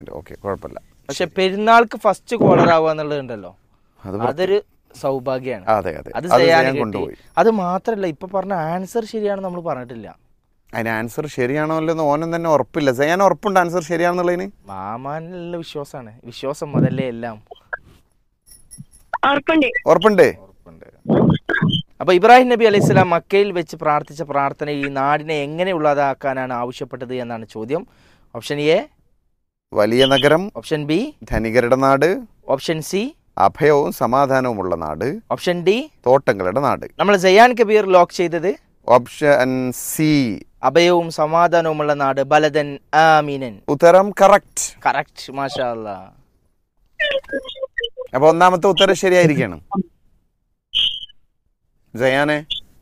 Point okay കുഴപ്പമില്ല പക്ഷെ പെരുന്നാൾക്ക് ഫസ്റ്റ് കോളർ ആവുക എന്നുള്ളതുണ്ടല്ലോ അത് അതൊരു സൗഭാഗ്യമാണ് അതെ അതെ അത് അത് ചെയ്യാൻ ഞാൻ കിട്ടി കൊണ്ടുപോയി അത് മാത്രല്ല ഇപ്പൊ പറഞ്ഞ ആൻസർ ശരിയാണെന്ന് നമ്മൾ പറഞ്ഞിട്ടില്ല അതിന് ആൻസർ ശരിയാണോ അല്ലെന്ന് ഓനും തന്നെ ഉറപ്പില്ല ചെയ്യാൻ ഉറപ്പുണ്ട് ആൻസർ ശരിയാണെന്നുള്ളതിന് മാമാനുള്ള വിശ്വാസമാണ് വിശ്വാസം അതല്ലേ എല്ലാം ഉറപ്പുണ്ട് ഉറപ്പുണ്ട് അപ്പൊ ഇബ്രാഹിം നബി അലൈഹി സ്വലാം മക്കയിൽ വെച്ച് പ്രാർത്ഥിച്ച പ്രാർത്ഥന ഈ നാടിനെ എങ്ങനെയുള്ളതാക്കാനാണ് ആവശ്യപ്പെട്ടത് എന്നാണ് ചോദ്യം ഓപ്ഷൻ എ വലിയ നഗരം ഓപ്ഷൻ ബി ധനികരുടെ നാട് ഓപ്ഷൻ സി അഭയവും സമാധാനവുമുള്ള നാട് ഓപ്ഷൻ ഡി തോട്ടങ്ങളുടെ നാട് നമ്മൾ ജയാൻ കബീർ ലോക്ക് ചെയ്തത് ഓപ്ഷൻ സി അഭയവും സമാധാനവുമുള്ള നാട് ബലദൻ ആമീനൻ ഉത്തരം കറക്റ്റ് കറക്റ്റ് മാഷാ അല്ലാ അപ്പൊ ഒന്നാമത്തെ ഉത്തരം ശരിയായിരിക്കണം ജയാനെ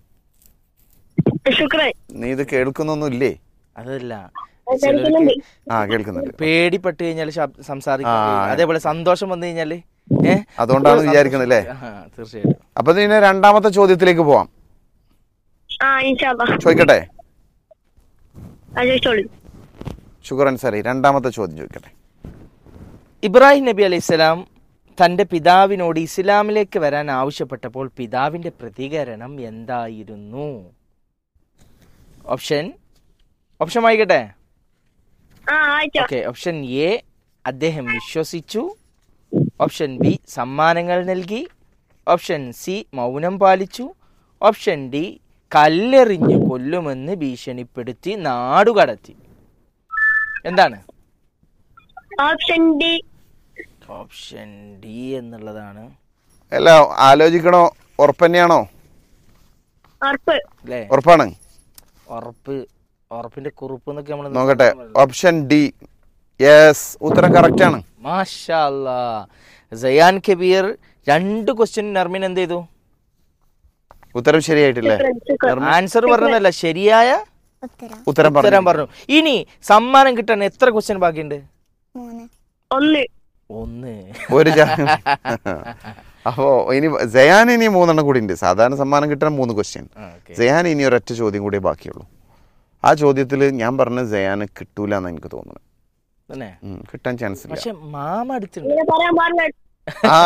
ശുക്രൻ നീ ഇത് കേൾക്കുന്നൊന്നും ഇല്ലേ അതല്ല കേൾക്കുന്നുണ്ട് ആ കേൾക്കുന്നുണ്ട് പേടിപ്പെട്ട് കഴിഞ്ഞാൽ സംസാരിക്കും ആ. അതേപോലെ സന്തോഷം വന്നു കഴിഞ്ഞാല് ഏഹ് അതുകൊണ്ടാണ് വിചാരിക്കുന്നത് അല്ലേ തീർച്ചയായിട്ടും അപ്പൊ ഇതിന് രണ്ടാമത്തെ ചോദ്യത്തിലേക്ക് പോവാം ആ ഇൻഷാല്ലാ ചോദിക്കട്ടെ ആ ചോദിച്ചോളൂ ഷുഗർ അൻസാരി രണ്ടാമത്തെ ചോദ്യം ചോദിക്കട്ടെ ഇബ്രാഹിം നബി അലൈഹി സ്വലാം തന്റെ പിതാവിനോട് ഇസ്ലാമിലേക്ക് വരാൻ ആവശ്യപ്പെട്ടപ്പോൾ പിതാവിന്റെ പ്രതികരണം എന്തായിരുന്നു ഓപ്ഷൻ ഓപ്ഷൻ വായിക്കട്ടെ ആ ആയിട്ടോ ഓക്കെ ഓപ്ഷൻ എ അദ്ദേഹം വിശ്വസിച്ചു ഓപ്ഷൻ ബി സമ്മാനങ്ങൾ നൽകി ഓപ്ഷൻ സി മൗനം പാലിച്ചു ഓപ്ഷൻ ഡി കല്ലെറിഞ്ഞു കൊല്ലുമെന്ന് ഭീഷണിപ്പെടുത്തി നാടുകടത്തി എന്താണ് ഓപ്ഷൻ ഡി ഓപ്ഷൻ ഡി എന്നുള്ളതാണ് അല്ല ആലോചിക്കണോ ഉറപ്പന്നെയാണോ ഉറപ്പ് അല്ലേ ഉറപ്പാണ് ഉറപ്പ് ഉറപ്പിന്റെ കുറിപ്പ് എന്നൊക്കെ നമ്മൾ നോക്കട്ടെ ഓപ്ഷൻ ഡി യെസ് ഉത്തരം കറക്റ്റ് ആണ് മാഷാ അല്ലാ. സയാൻ കബീർ രണ്ട് ക്വസ്റ്റ്യൻ നർമിൻ എന്ത് ചെയ്തു ഉത്തരം ശരിയായിട്ടില്ലേ ശുക്രൻ ആൻസർ പറഞ്ഞതല്ല ശരിയായ ഉത്തരം ഉത്തരം ഉത്തരം പറഞ്ഞു പറഞ്ഞു ഇനി സമ്മാനം കിട്ടാൻ എത്ര ക്വസ്റ്റ്യൻ ബാക്കിയുണ്ട് മൂന്ന് ഒന്ന് ഒന്ന് ഒരു ജാ- അപ്പോ ഇനി ജയാൻ ഇനി മൂന്നെണ്ണം കൂടി ഉണ്ട് സാധാരണ സമ്മാനം കിട്ടാൻ മൂന്ന് ക്വസ്റ്റ്യൻ ആ, okay. ജയാൻ ഇനി ഒരൊറ്റ ചോദ്യം കൂടി ബാക്കിയുള്ളൂ ആ ചോദ്യത്തിൽ ഞാൻ പറഞ്ഞ ജയാന് കിട്ടൂല എന്ന് എനിക്ക് തോന്നുന്നു തന്നെ ഉം, കിട്ടാൻ ചാൻസ് ഇല്ല പക്ഷെ മാമ അടുത്തുണ്ട് ഇങ്ങനെ പറയാൻ പാടില്ല ആ.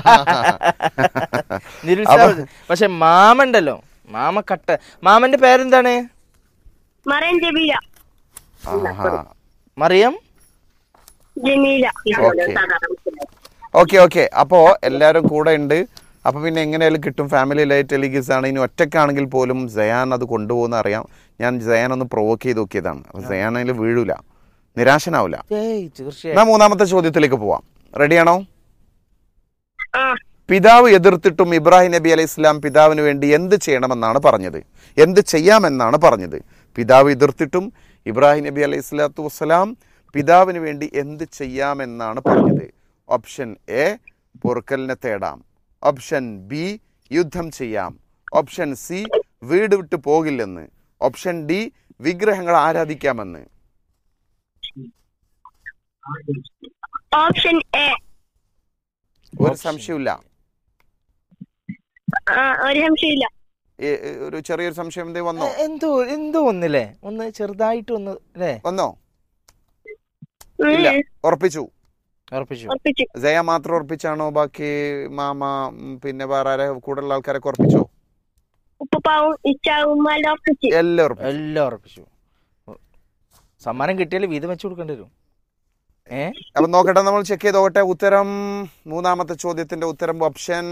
നിരുത്സാഹം പക്ഷെ മാമ ഉണ്ടല്ലോ മാമ കട്ട മാമന്റെ പേരെന്താണ് മറൻ ജമീല ആഹാ. Mariyam Jameela okay okay okay അപ്പോ എല്ലാരും കൂടെ ഉണ്ട് അപ്പൊ പിന്നെ എങ്ങനെയായാലും കിട്ടും ഫാമിലി ലൈറ്റ് ടെലിഗിസ് ആണ് ഇനി ഒറ്റക്കാണെങ്കിൽ പോലും ജയാൻ അത് കൊണ്ടുപോകുന്ന അറിയാം ഞാൻ ജയാൻ ഒന്ന് പ്രൊവോക്ക് ചെയ്ത് നോക്കിയതാണ് അപ്പൊ ജയാൻ അതിൽ വീഴൂല നിരാശനാവില്ല ഏയ് തീർച്ചയായും എന്നാ മൂന്നാമത്തെ ചോദ്യത്തിലേക്ക് പോവാം റെഡിയാണോ ആ പിതാവ് എതിർത്തിട്ടും ഇബ്രാഹിം നബി അലൈഹി ഇസ്ലാം പിതാവിന് വേണ്ടി എന്ത് ചെയ്യണമെന്നാണ് പറഞ്ഞത് എന്ത് ചെയ്യാമെന്നാണ് പറഞ്ഞത് പിതാവ് എതിർത്തിട്ടും ഇബ്രാഹിം നബി അലൈഹി സ്വലാത്തു വസ്സലാം പിതാവിന് വേണ്ടി എന്ത് ചെയ്യാമെന്നാണ് പറഞ്ഞത് ഓപ്ഷൻ എ പൊറുക്കലിനെ തേടാം ഓപ്ഷൻ ബി യുദ്ധം ചെയ്യാം ഓപ്ഷൻ സി വീട് വിട്ടു പോകില്ലെന്ന് ഓപ്ഷൻ ഡി വിഗ്രഹങ്ങൾ ആരാധിക്കാമെന്ന് ഓപ്ഷൻ എ ഒരു സംശയമില്ല ആ, ഒരു സംശയമില്ല ഏ, ഏ, ഒരു ചെറിയൊരു സംശയം എന്തേ വന്നോ എ- എന്തോ എന്തോ ഒന്നില്ലേ ഒന്ന് ചെറുതായിട്ട് ഒന്ന് അല്ലേ വന്നോ ഉം, ഇല്ല ഉറപ്പിച്ചു ഉറപ്പിച്ചു ഉറപ്പിച്ചു ജയ മാത്രം ഉറപ്പിച്ചാണോ ബാക്കി മാമ ഉം, പിന്നെ വേറെ ആരെ കൂടെയുള്ള ആൾക്കാരൊക്കെ ഉറപ്പിച്ചോ ഉപ്പപ്പാവും ഇച്ചാവും എല്ലാം ഉറപ്പിച്ചു എല്ലാം ഉറപ്പിച്ചു എല്ലാം ഉറപ്പിച്ചു സമ്മാനം കിട്ടിയാൽ വീതം വെച്ച് കൊടുക്കേണ്ടി വരും ഏ അപ്പൊ നോക്കട്ടെ നമ്മൾ ചെക്ക് ചെയ്ത് നോക്കട്ടെ ഉത്തരം മൂന്നാമത്തെ ചോദ്യത്തിന്റെ ഉത്തരം ഓപ്ഷൻ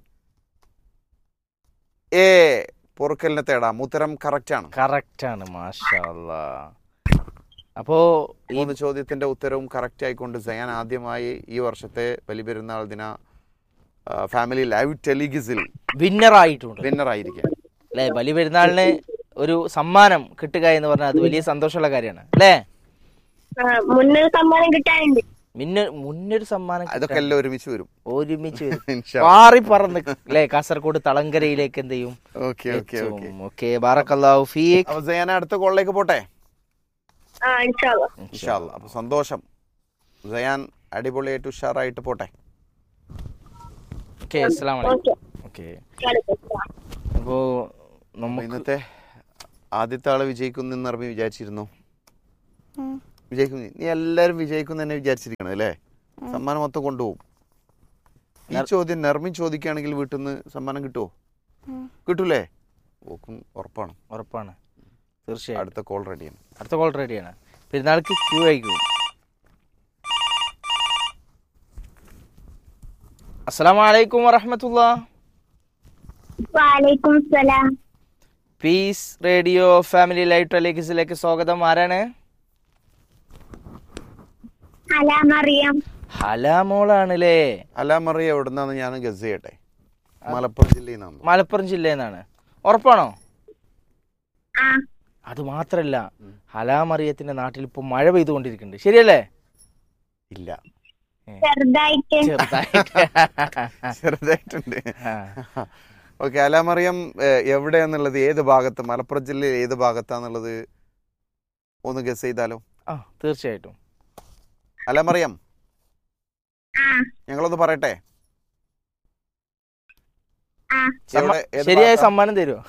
എ പൊറുക്കലിനെ തേടാം ഉത്തരം കറക്റ്റ് ആണ് കറക്റ്റ് ആണ് മാഷാ അല്ലാ. അപ്പോ ഈ മൂന്ന് ചോദ്യത്തിന്റെ ഉത്തരവും കറക്റ്റ് ആയിക്കൊണ്ട് ജയാൻ ആദ്യമായി ഈ വർഷത്തെ ബലിപെരുന്നാൾ ദിന ഫാമിലി ലൈവ് ടെലിഗിസിൽ വിന്നർ ആയിട്ടുണ്ട് വിന്നർ ആയിരിക്കാം അല്ലേ ബലി പെരുന്നാളിന് ഒരു സമ്മാനം കിട്ടുക എന്ന് പറഞ്ഞാൽ അത് വലിയ സന്തോഷമുള്ള കാര്യമാണ് അല്ലേ മുന്നൊരു സമ്മാനം കിട്ടാനുണ്ട് മിന്ന മുന്നൊരു സമ്മാനം അതൊക്കെ കിട്ടാൻ എല്ലാം ഒരുമിച്ച് വരും ഒരുമിച്ച് വരും. ഇൻഷാ പാറി പറന്ന് അല്ലേ കാസർഗോഡ് തളങ്കരയിലേക്ക് എന്ത് ചെയ്യും ഓക്കെ ഓക്കെ ഓക്കെ ഓക്കെ ബാറക്കല്ലാഹു ഫീക്ക് അപ്പൊ ജയാൻ അടുത്ത കോളിലേക്ക് പോട്ടെ ആ ഇൻഷാല്ല ഇൻഷാല്ല അപ്പൊ സന്തോഷം ജയാൻ അടിപൊളിയായിട്ട് ഉഷാറായിട്ട് പോട്ടെ ഓക്കെ അസ്സലാമു അലൈക്കും ഓക്കെ ഓക്കെ അപ്പോ അപ്പൊ നമുക്ക് ഇന്നത്തെ ആദ്യത്തെ ആള് വിജയിക്കും എന്ന് അറിഞ്ഞ് വിചാരിച്ചിരുന്നു ഉം. വിജയിക്കും നീ എല്ലാവരും വിജയിക്കും തന്നെ വിചാരിച്ചിരിക്കണം അല്ലേ സമ്മാനം മൊത്തം കൊണ്ടുപോകും ഈ ചോദ്യം നെർമിൻ ചോദിക്കുകയാണെങ്കിൽ വീട്ടിൽ നിന്ന് സമ്മാനം കിട്ടുമോ കിട്ടൂലേ ഓക്കും ഉറപ്പാണ് ഉറപ്പാണ് തീർച്ചയായും അടുത്ത കോൾ റെഡിയാണ് അടുത്ത കോൾ റെഡിയാണ് പെരുന്നാൾക്ക് ക്യൂ ആയിക്കും അസ്സലാമു അലൈക്കും വറഹമത്തുള്ള വാലേക്കും സലാം പീസ് റേഡിയോ ഫാമിലി ലൈവ് ടെലിക്സിലേക്ക് സ്വാഗതം ആരാണ് അലാം അറിയാം ഹലാമോളാണല്ലേ അലാമറിയ എവിടുന്നാന്ന് ഞാൻ ഗസ് ചെയ്യട്ടെ മലപ്പുറം ജില്ലയിൽ നിന്നാണ് മലപ്പുറം ജില്ലയിൽ നിന്നാണ് ഉറപ്പാണോ ആ അത് മാത്രല്ല ഹലാമറിയത്തിന്റെ നാട്ടിൽ ഇപ്പൊ മഴ പെയ്തുകൊണ്ടിരിക്കുന്നുണ്ട് ശരിയല്ലേ ഇല്ല ചെറുതായിട്ട് ചെറുതായിട്ട് ചെറുതായിട്ടുണ്ട് ആ. ഓക്കെ അലാമറിയം ഏഹ്, എവിടെയാന്നുള്ളത് ഏത് ഭാഗത്ത് മലപ്പുറം ജില്ലയിൽ ഏത് ഭാഗത്താന്നുള്ളത് ഒന്ന് ഗസ് ചെയ്താലോ ആ തീർച്ചയായിട്ടും അലാമറിയം ആ ഞങ്ങളൊന്ന് പറയട്ടെ ആ എവിടെ ഏത് ശരിയായ ഭാഗത്താ? സമ്മാനം തരുമോ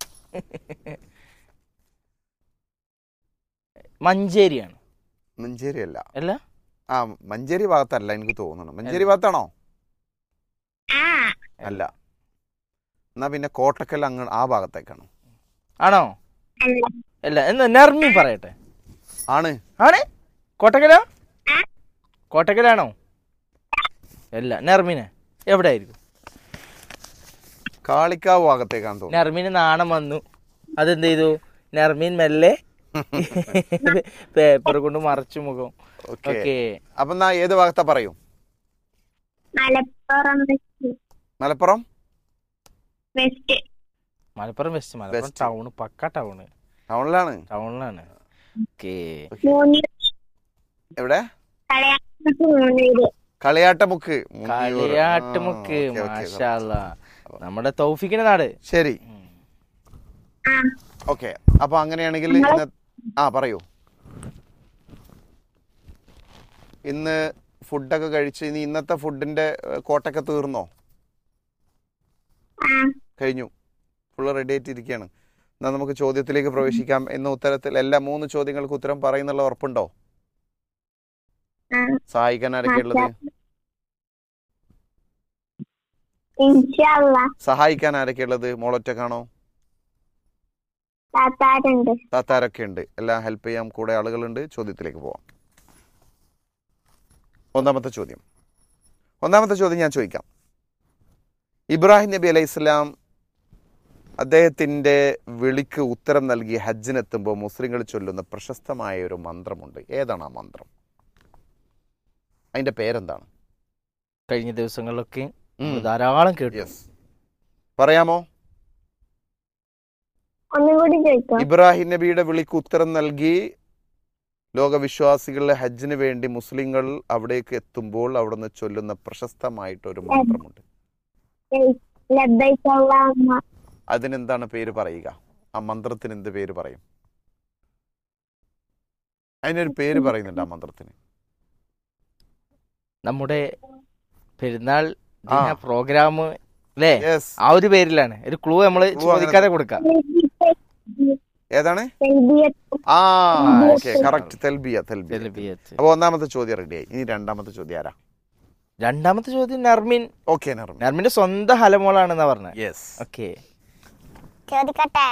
മഞ്ചേരിയാണ് മഞ്ചേരി അല്ല അല്ല ആ മഞ്ചേരി ഭാഗത്തല്ല എനിക്ക് തോന്നുന്നു മഞ്ചേരി ഭാഗത്താണോ ആ അല്ല എന്നാ പിന്നെ കോട്ടക്കൽ അങ്ങ് ആ ഭാഗത്തേക്കാണ് ആണോ അല്ല അല്ല എന്ന് നെർമി പറയട്ടെ ആണ് ആണ് കോട്ടക്കല ആ. കോട്ടക്കലാണോ അല്ല നെർമിന് എവിടെ ആയിരിക്കും കാളിക്കാവ് ഭാഗത്തേക്കാണ് തോന്നുന്നു നെർമിന് നാണം വന്നു അതെന്ത് ചെയ്തു നെർമീൻ മെല്ലെ പേപ്പർ കൊണ്ട് മറച്ചു മുഖം ഓക്കെ ഓക്കെ അപ്പൊ എന്നാ ഏത് ഭാഗത്താ പറയൂ Malappuram west Malappuram west Malappuram west Malappuram West. Town പക്ക ടൗണ് ടൗണിലാണ് ടൗണിലാണ് ഓക്കെ മൂന്ന് എവിടെ കളയാട്ട് മൂന്നൂര് കളിയാട്ടമുക്ക് മുന്നിയൂർ. കളിയാട്ടുമുക്ക് ആ, ഓക്കേ, ഓക്കേ. മാഷാല്ല നമ്മുടെ തൗഫിക്കിന്റെ നാട് ശരി ഉം. ആ ഓക്കെ അപ്പൊ അങ്ങനെയാണെങ്കിൽ ഇന്ന് ആ പറയൂ ഇന്ന് ഫുഡൊക്കെ കഴിച്ച് ഇനി ഇന്നത്തെ ഫുഡിന്റെ ഏഹ്, കോട്ടൊക്കെ തീർന്നോ ആ കഴിഞ്ഞു ഫുള്ള് റെഡി ആയിട്ടിരിക്കുകയാണ് എന്നാൽ നമുക്ക് ചോദ്യത്തിലേക്ക് പ്രവേശിക്കാം എന്ന ഉത്തരത്തിൽ എല്ലാ മൂന്ന് ചോദ്യങ്ങൾക്ക് ഉത്തരം പറയുന്നുള്ള ഉറപ്പുണ്ടോ ആ സഹായിക്കാൻ ആരൊക്കെ ഉള്ളത് ഇൻഷല്ല സഹായിക്കാൻ ആരൊക്കെ ഉള്ളത് മോളൊറ്റക്കാണോ താത്താരുണ്ട് താത്താരൊക്കെ ഉണ്ട് എല്ലാം ഹെൽപ്പ് ചെയ്യാൻ കൂടെ ആളുകളുണ്ട് ചോദ്യത്തിലേക്ക് പോവാം ഒന്നാമത്തെ ചോദ്യം ഒന്നാമത്തെ ചോദ്യം ഞാൻ ചോദിക്കാം ഇബ്രാഹിം നബി അലൈഹി ഇസ്ലാം അദ്ദേഹത്തിൻ്റെ വിളിക്ക് ഉത്തരം നൽകി ഹജ്ജിനെത്തുമ്പോൾ മുസ്ലിങ്ങൾ ചൊല്ലുന്ന പ്രശസ്തമായ ഒരു മന്ത്രമുണ്ട് ഏതാണ് ആ മന്ത്രം അതിൻ്റെ പേരെന്താണ് കഴിഞ്ഞ ദിവസങ്ങളിലൊക്കെ ഉം. നമ്മള് ധാരാളം കേട്ടു യെസ് പറയാമോ ഒന്നും കൂടി ചോദിക്കോ ഇബ്രാഹിം നബിയുടെ വിളിക്ക് ഉത്തരം നൽകി ലോകവിശ്വാസികളുടെ ഹജ്ജിന് വേണ്ടി മുസ്ലിങ്ങൾ അവിടേക്ക് എത്തുമ്പോൾ അവിടുന്ന് ചൊല്ലുന്ന പ്രശസ്തമായിട്ടൊരു മന്ത്രമുണ്ട് ലബ്ബൈക്ക് അല്ലാഹുമ്മ അതിനെന്താണ് പേര് പറയുക ആ മന്ത്രത്തിന് എന്ത് പേര് പറയും അതിനൊരു പേര് പറയുന്നുണ്ട് ആ മന്ത്രത്തിന് നമ്മുടെ പെരുന്നാൾ ആ. പ്രോഗ്രാം അല്ലേ യെസ് ആ ഒരു പേരിലാണ് ഒരു ക്ലൂ നമ്മള് Clue ചോദിക്കാതെ കൊടുക്കാം ഏതാണ് തെൽബിയത്ത് ആ തെൽബിയത്ത്. Okay correct തെൽബിയ തെൽബിയ തെൽബിയത്ത്. അപ്പൊ ഒന്നാമത്തെ ചോദ്യം റെഡിയായി ഇനി രണ്ടാമത്തെ ചോദ്യം ആരാ രണ്ടാമത്തെ ചോദ്യം നർമിൻ ഓക്കെ നർമ്മ നർമിന്റെ സ്വന്തം ഹലമോളാണെന്നാ പറഞ്ഞത് യെസ് ഓക്കെ ചോദിക്കട്ടെ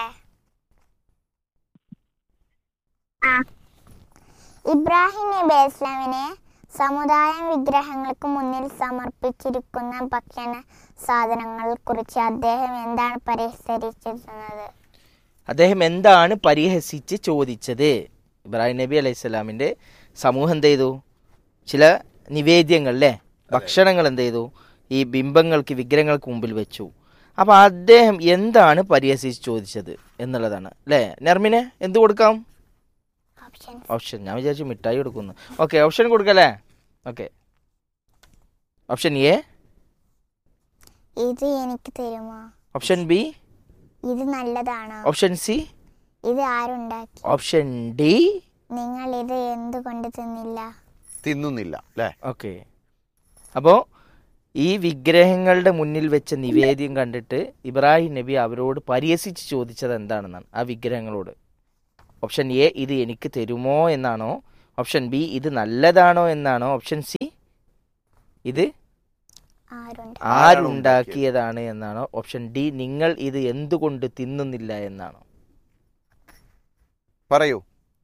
ആ ഇബ്രാഹിം നബി ഇസ്ലാമിനെ സമുദായം വിഗ്രഹങ്ങൾക്ക് മുന്നിൽ സമർപ്പിച്ചിരിക്കുന്ന ഭക്ഷണ സാധനങ്ങളെ കുറിച്ച് അദ്ദേഹം എന്താണ് പരിഹരിച്ചിരുന്നത് അദ്ദേഹം എന്താണ് പരിഹസിച്ച് ചോദിച്ചത് ഇബ്രാഹിം നബി അലൈഹി സ്വലാമിന്റെ സമൂഹം എന്ത് ചെയ്തു ചില നിവേദ്യങ്ങൾ അല്ലേ ഭക്ഷണങ്ങൾ എന്ത് ചെയ്തു ഈ ബിംബങ്ങൾക്ക് വിഗ്രഹങ്ങൾക്ക് മുമ്പിൽ വെച്ചു അപ്പൊ അദ്ദേഹം എന്താണ് പരിഹസിച്ച് ചോദിച്ചത് എന്നുള്ളതാണ് അല്ലേ നെർമിനെ എന്ത് കൊടുക്കാം ഓപ്ഷൻ ഓപ്ഷൻ ഞാൻ വിചാരിച്ചു മിഠായി കൊടുക്കുന്നു ഓക്കെ ഓപ്ഷൻ കൊടുക്കല്ലേ ഓക്കെ ഓപ്ഷൻ എ ഇത് എനിക്ക് തരുമോ ഓപ്ഷൻ ബി ഇത് നല്ലതാണോ ഓപ്ഷൻ സി ഇത് ആരുണ്ടാക്കി ഓപ്ഷൻ ഡി നിങ്ങൾ ഇത് എന്തുകൊണ്ട് തിന്നില്ല തിന്നുന്നില്ല അല്ലേ ഓക്കെ അപ്പോൾ ഈ വിഗ്രഹങ്ങളുടെ മുന്നിൽ വെച്ച നിവേദ്യം കണ്ടിട്ട് ഇബ്രാഹിം നബി അവരോട് പരിഹസിച്ച് ചോദിച്ചത് എന്താണെന്നാണ് ആ വിഗ്രഹങ്ങളോട് ഓപ്ഷൻ എ ഇത് എനിക്ക് തരുമോ എന്നാണോ ഓപ്ഷൻ ബി ഇത് നല്ലതാണോ എന്നാണോ ഓപ്ഷൻ സി ഇത് ആരുണ്ട് ആരുണ്ടാക്കിയതാണ് എന്നാണോ ഓപ്ഷൻ ഡി നിങ്ങൾ ഇത് എന്തുകൊണ്ട് തിന്നുന്നില്ല എന്നാണോ പറയൂ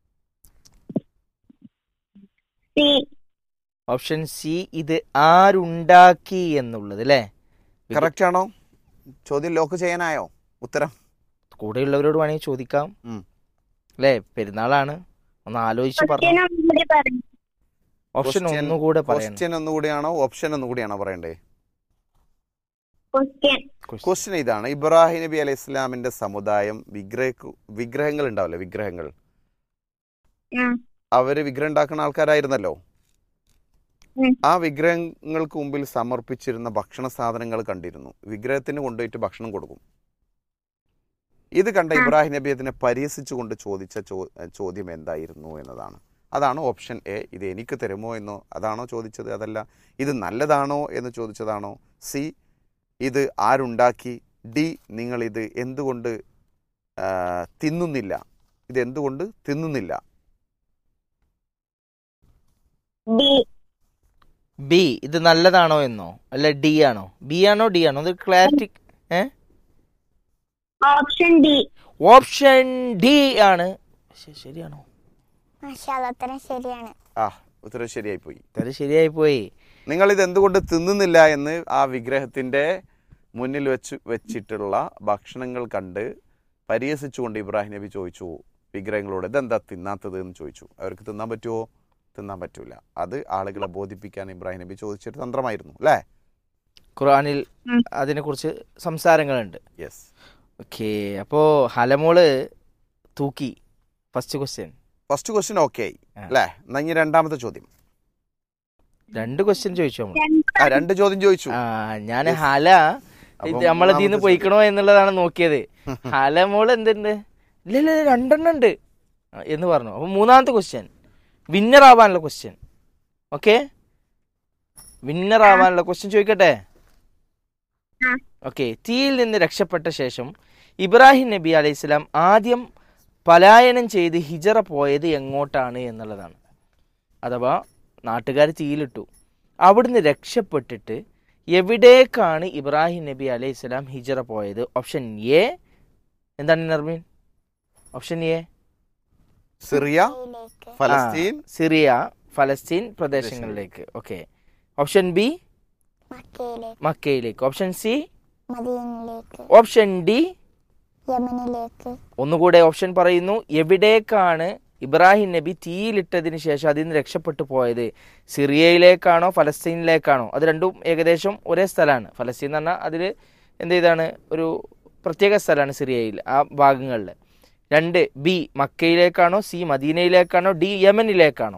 സി ഓപ്ഷൻ സി ഇത് ആരുണ്ടാക്കി എന്നുള്ളത് അല്ലേ കറക്റ്റ് ആണോ ചോദ്യം ലോക്ക് ചെയ്യാനായോ ഉത്തരം കൂടെയുള്ളവരോട് വേണമെങ്കിൽ ചോദിക്കാം ഉം. അല്ലേ പെരുന്നാളാണ് ഒന്ന് ആലോചിച്ച് പറഞ്ഞു ക്വസ്റ്റ്യൻ ഒന്നുകൂടി പറയും ഓപ്ഷൻ Question- ഒന്നുകൂടെ പറയണം ക്വസ്റ്റ്യൻ ഒന്നുകൂടിയാണോ ഓപ്ഷൻ ഒന്നുകൂടിയാണോ പറയണ്ടേ ക്വസ്റ്റ്യൻ ക്വസ്റ്റ്യൻ ഇതാണ് ഇബ്രാഹിം നബി അലൈഹി ഇസ്ലാമിന്റെ സമുദായം വിഗ്രഹ വിഗ്രഹങ്ങൾ ഉണ്ടാവില്ലേ വിഗ്രഹങ്ങൾ ആ അവര് വിഗ്രഹം ഉണ്ടാക്കുന്ന ആൾക്കാരായിരുന്നല്ലോ ഉം. ആ വിഗ്രഹങ്ങൾക്ക് മുമ്പിൽ സമർപ്പിച്ചിരുന്ന ഭക്ഷണ സാധനങ്ങൾ കണ്ടിരുന്നു വിഗ്രഹത്തിന് കൊണ്ടുപോയിട്ട് ഭക്ഷണം കൊടുക്കും ഇത് കണ്ട ആ. ഇബ്രാഹിം നബി അതിനെ പരിഹസിച്ചുകൊണ്ട് ചോദിച്ച ചോ- ചോദ്യം എന്തായിരുന്നു എന്നതാണ് അതാണ് ഓപ്ഷൻ എ ഇത് എനിക്ക് തരുമോ എന്നോ അതാണോ ചോദിച്ചത് അതല്ല ഇത് നല്ലതാണോ എന്ന് ചോദിച്ചതാണോ സി ഇത് ആരുണ്ടാക്കി ഡി നിങ്ങൾ ഇത് എന്തുകൊണ്ട് ആ, തിന്നുന്നില്ല ഇത് എന്തുകൊണ്ട് തിന്നുന്നില്ല ഡി ബി ഇത് നല്ലതാണോ എന്നോ അല്ല ഡി ആണോ ബി ആണോ ഡി ആണോ ഇത് ക്ലാരിറ്റി ഏ ഓപ്ഷൻ ഡി ഓപ്ഷൻ ഡി ആണ് ശ- ശരിയാണോ മാഷാല്ല ഉത്തരം ശരിയാണ് ആ ഉത്തരം ശരിയായി പോയി അത് ശരിയായി പോയി നിങ്ങൾ ഇത് എന്തുകൊണ്ട് തിന്നുന്നില്ല എന്ന് ആ വിഗ്രഹത്തിന്റെ മുന്നിൽ വെച്ച് വെച്ചിട്ടുള്ള ഭക്ഷണങ്ങൾ കണ്ട് പരിഹസിച്ചുകൊണ്ട് ഇബ്രാഹിം നബി ചോദിച്ചു വിഗ്രഹങ്ങളോട് ഇതെന്താ തിന്നാത്തത് എന്ന് ചോദിച്ചു അവർക്ക് തിന്നാൻ പറ്റുമോ തിന്നാൻ പറ്റൂല അത് ആളുകളെ ബോധിപ്പിക്കാൻ ഇബ്രാഹിം നബി ചോദിച്ചൊരു തന്ത്രമായിരുന്നു അല്ലേ ഖുർആനിൽ ഉം. അതിനെക്കുറിച്ച് സംസാരങ്ങളുണ്ട് യെസ് ഓക്കെ അപ്പോൾ ഹലമോള് തൂക്കി first question first question okay ആയി ആ. അല്ലേ എന്നാ ഇനി രണ്ടാമത്തെ ചോദ്യം രണ്ട് ക്വസ്റ്റ്യൻ ചോദിച്ചു നമ്മൾ ആ രണ്ട് ചോദ്യം ചോദിച്ചു ആ ഞാൻ Yes. ഹല ഇത് അപ്പം നമ്മളതിൽ നിന്ന് മൂന്നാമത്തെ പോയിക്കണോ എന്നുള്ളതാണ് നോക്കിയത് ഹലമോള് എന്തുണ്ട് ഇല്ല ഇല്ല ഇല്ല, രണ്ടെണ്ണം ഉണ്ട് ആ, എന്ന് പറഞ്ഞു അപ്പൊ മൂന്നാമത്തെ ക്വസ്റ്റ്യൻ വിന്നർ ആവാനുള്ള ക്വസ്റ്റ്യൻ ഓക്കെ വിന്നർ ആവാനുള്ള ക്വസ്റ്റ്യൻ ചോദിക്കട്ടെ ആ. ഓക്കെ തീയിൽ നിന്ന് രക്ഷപ്പെട്ട ശേഷം ഇബ്രാഹിം നബി അലൈഹി സ്വലാം ആദ്യം പലായനം ചെയ്ത് ഹിജറ പോയത് എങ്ങോട്ടാണ് എന്നുള്ളതാണ് അഥവാ നാട്ടുകാർ തീയിലിട്ടു അവിടുന്ന് രക്ഷപ്പെട്ടിട്ട് എവിടേക്കാണ് ഇബ്രാഹിം നബി അലൈഹി സ്വലാം ഹിജറ പോയത് ഓപ്ഷൻ എ എന്താണ് നർമീൻ ഓപ്ഷൻ എ സിറിയ മക്കയിലേക്ക് ഫലസ്തീൻ സിറിയ ഫലസ്തീൻ പ്രദേശങ്ങളിലേക്ക് ഓക്കെ ഓപ്ഷൻ ബി മക്കയിലേക്ക് മക്കയിലേക്ക് ഓപ്ഷൻ സി മദീനിലേക്ക് ഓപ്ഷൻ ഡി യമനിലേക്ക് ഒന്നുകൂടെ ഓപ്ഷൻ പറയുന്നു എവിടേക്കാണ് ഇബ്രാഹിം നബി തീയിലിട്ടതിന് ശേഷം അതിൽ നിന്ന് രക്ഷപ്പെട്ടു പോയത് സിറിയയിലേക്കാണോ ഫലസ്തീനിലേക്കാണോ അത് രണ്ടും ഏകദേശം ഒരേ സ്ഥലമാണ് ഫലസ്തീൻ എന്ന് പറഞ്ഞാൽ അതിൽ എന്ത് ചെയ്താണ് ഒരു പ്രത്യേക സ്ഥലമാണ് സിറിയയിൽ ആ ഭാഗങ്ങളിൽ രണ്ട് ബി മക്കയിലേക്കാണോ സി മദീനയിലേക്കാണോ ഡി യമനിലേക്കാണോ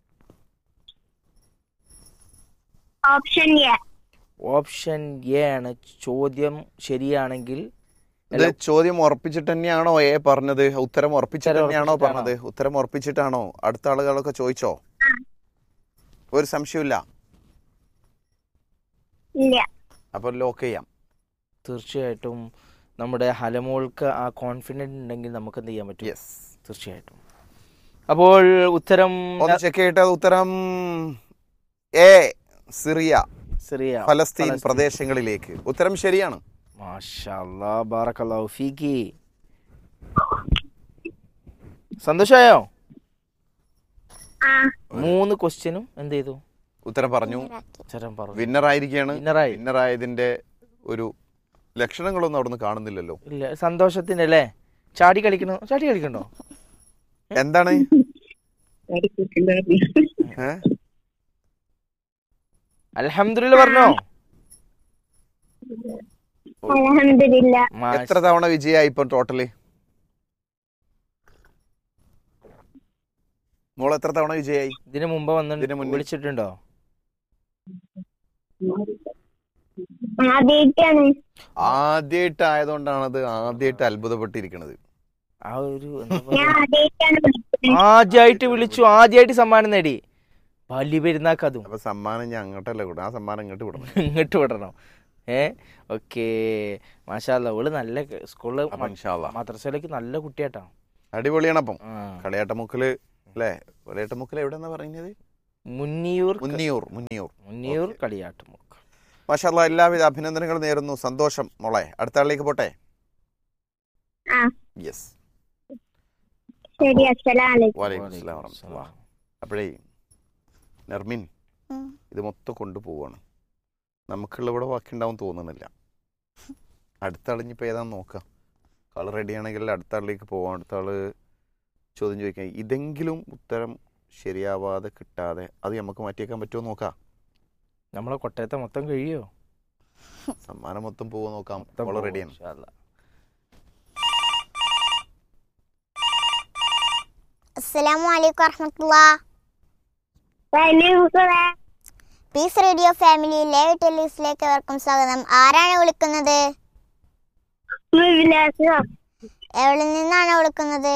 ഓപ്ഷൻ എ ഓപ്ഷൻ എ ആണ് ചോദ്യം ശരിയാണെങ്കിൽ ഇത് ചോദ്യം ഉറപ്പിച്ചിട്ട് തന്നെയാണോ ഏ പറഞ്ഞത് ഉത്തരം ഉറപ്പിച്ചിട്ട് ഉത്തരം തന്നെയാണോ ഉറപ്പിച്ചിട്ടാണോ? പറഞ്ഞത് ഉത്തരം ഉറപ്പിച്ചിട്ടാണോ അടുത്ത ആളുകളൊക്കെ ചോദിച്ചോ ഒരു സംശയമില്ല ഇല്ല അപ്പൊ ലോക്ക് ചെയ്യാം തീർച്ചയായിട്ടും നമ്മുടെ ഹലമോൾക്ക് ആ കോൺഫിഡൻറ്റ് ഉണ്ടെങ്കിൽ നമുക്ക് എന്ത് ചെയ്യാൻ പറ്റും യെസ് തീർച്ചയായിട്ടും അപ്പോൾ ഉത്തരം ഒന്ന് ചെക്ക് ചെയ്യട്ടെ ഉത്തരം എ സിറിയ സിറിയ ഫലസ്തീൻ ഫലസ്തീൻ. പ്രദേശങ്ങളിലേക്ക് ഉത്തരം ശരിയാണ് മാഷാല്ലാ ബാറക്കല്ലാഹു ഫീക്കി സന്തോഷമായോ ആ മൂന്ന് ക്വസ്റ്റ്യനും എന്ത് ചെയ്തു ഉത്തരം പറഞ്ഞു ഇറാഖി. ഉത്തരം പറഞ്ഞു വിന്നർ ആയിരിക്കുകയാണ് വിന്നറായി വിന്നർ ആയതിന്റെ ഒരു ലക്ഷണങ്ങളൊന്നും അവിടുന്ന് കാണുന്നില്ലല്ലോ ഇല്ല സന്തോഷത്തിന്റെ അല്ലേ ചാടി കളിക്കണോ ചാടി കളിക്കണ്ടോ എന്താണ് ഏ? അൽഹംദുലില്ലാ പറഞ്ഞോ അലഹമില്ല മാഷ്- എത്ര തവണ വിജയായി ഇപ്പൊ ടോട്ടല് മോൾ എത്ര തവണ വിജയായി ഇതിനു മുമ്പ് ഇതിനു വന്നിട്ട് മുന്നേ- വിളിച്ചിട്ടുണ്ടോ ആദ്യമായിട്ടാണ് ആദ്യമായിട്ട് ആയതുകൊണ്ടാണ് അത് ആദ്യമായിട്ട് അത്ഭുതപ്പെട്ടിരിക്കുന്നത് ആ ഒരു എന്താ ഞാൻ പറയാ, ആദ്യമായിട്ടാണ് വിളിച്ചത് ആദ്യമായിട്ട് വിളിച്ചു ആദ്യമായിട്ട് സമ്മാനം നേടി വലിയ പെരുന്നാക്കതും അപ്പൊ സമ്മാനം ഞാൻ അങ്ങോട്ടല്ല വിടും ആ സമ്മാനം ഇങ്ങോട്ട് വിടണം ഇങ്ങോട്ട് വിടണം ഏ ഓക്കെ മാഷാല്ല ഓള് നല്ല സ്കൂളില് അപ്പൊ ഇൻഷാ അള്ളാ. മദ്രസയിലേക്ക് നല്ല കുട്ടിയാട്ടോ അടിപൊളിയാണ് അപ്പം ആ. കളിയാട്ടമുക്കില് അല്ലേ വെളിയേട്ടുമുക്കിൽ എവിടെന്നാ പറയുന്നത് മുന്നിയൂർ മുന്നിയൂർ മുന്നിയൂർ മുന്നിയൂർ ഓക്കേ. കളിയാട്ടുമുക്ക് മാഷാല്ല എല്ലാവിധ അഭിനന്ദനങ്ങളും നേരുന്നു സന്തോഷം മോളെ അടുത്ത ആളിലേക്ക് പോട്ടെ ആ യെസ് ശരി അസ്സലാമലൈക്കും വാലൈക്കും അസ്സലാം വറഹ്മത്തുള്ളാഹ്. അപ്പോഴേ നർമിൻ ഉം. ഇത് മൊത്തം കൊണ്ടുപോവാണ് നമുക്കുള്ള ഇവിടെ ബാക്കിയുണ്ടാവും തോന്നുന്നില്ല അടുത്ത ആളിഞ്ഞിപ്പോൾ ഏതാന്ന് നോക്കാം ആള് റെഡി ആണെങ്കിൽ അടുത്ത ആളിലേക്ക് പോവാം അടുത്ത ആള് ചോദ്യം ചോദിക്കാം ഇതെങ്കിലും ഉത്തരം ശരിയാവാതെ കിട്ടാതെ അത് നമുക്ക് മാറ്റിയേക്കാൻ പറ്റുമോ നോക്കാം നമ്മളെ കൊട്ടയത്തെ മൊത്തം കഴിയോ സമ്മാനം മൊത്തം പോവോ നോക്കാം മൊത്തം ഓള് പോവും, റെഡിയാണ് ഇൻഷാ അല്ലാ. അസ്സലാമു അലൈക്കും വറഹമത്തുള്ള വലൈക്കും സലാം പീസ് റേഡിയോ ഫാമിലി ലൈവ് ടെലിവിസിലേക്ക് ഏവർക്കും സ്വാഗതം ആരാണ് വിളിക്കുന്നത് വിലാസം എവിടെ നിന്നാണ് വിളിക്കുന്നത്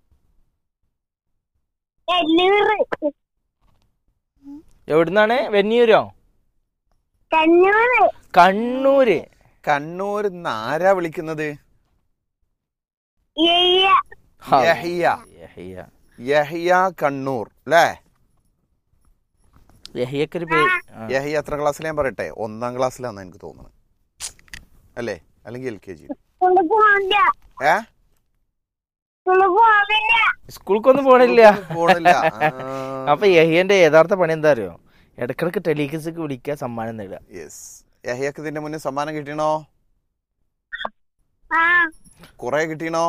കണ്ണൂർ എവിടുന്നാണ് വെന്നിയൂരോ കണ്ണൂർ കണ്ണൂര് കണ്ണൂർ നിന്ന് ആരാ വിളിക്കുന്നത് യയ്യ ഹാ. യഹിയ. യഹിയ. യഹിയ കണ്ണൂർ അല്ലേ യഹിയക്കൊരു പേര് ആ. യഹിയ എത്ര ക്ലാസ്സിൽ ഞാൻ പറയട്ടെ ഒന്നാം ക്ലാസ്സിലാന്ന് എനിക്ക് തോന്നുന്നത് അല്ലേ അല്ലെങ്കിൽ എൽ കെ ജി സ്കൂളിൽ പോകണ്ട ഏ സ്കൂളിൽ പോകില്ല സ്കൂൾക്കൊന്നും പോണില്ല പോണില്ല അപ്പൊ യഹിയന്റെ യഥാർത്ഥ പണി എന്താ അറിയോ ഇടക്കിടക്ക് ടെലികസിക്ക് വിളിക്കുക സമ്മാനം നേടുക യെസ് യഹിയക്ക് ഇതിന്റെ മുന്നേ സമ്മാനം കിട്ടിയണോ ആ കുറെ കിട്ടിയണോ